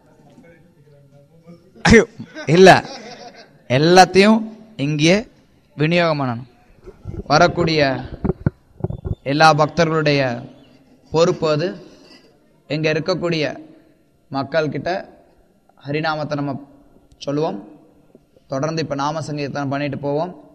ஐயோ இல்ல எல்லாத்தையும் இங்கேயே விநியோகம் பண்ணணும் வரக்கூடிய எல்லா பக்தர்களுடைய பொறுப்பு அது இங்க இருக்கக்கூடிய மக்கள்கிட்ட ஹரிநாமத்தை நம்ம சொல்லுவோம் தொடர்ந்து இப்ப நாம சங்கீர்த்தனம் பண்ணிட்டு போவோம்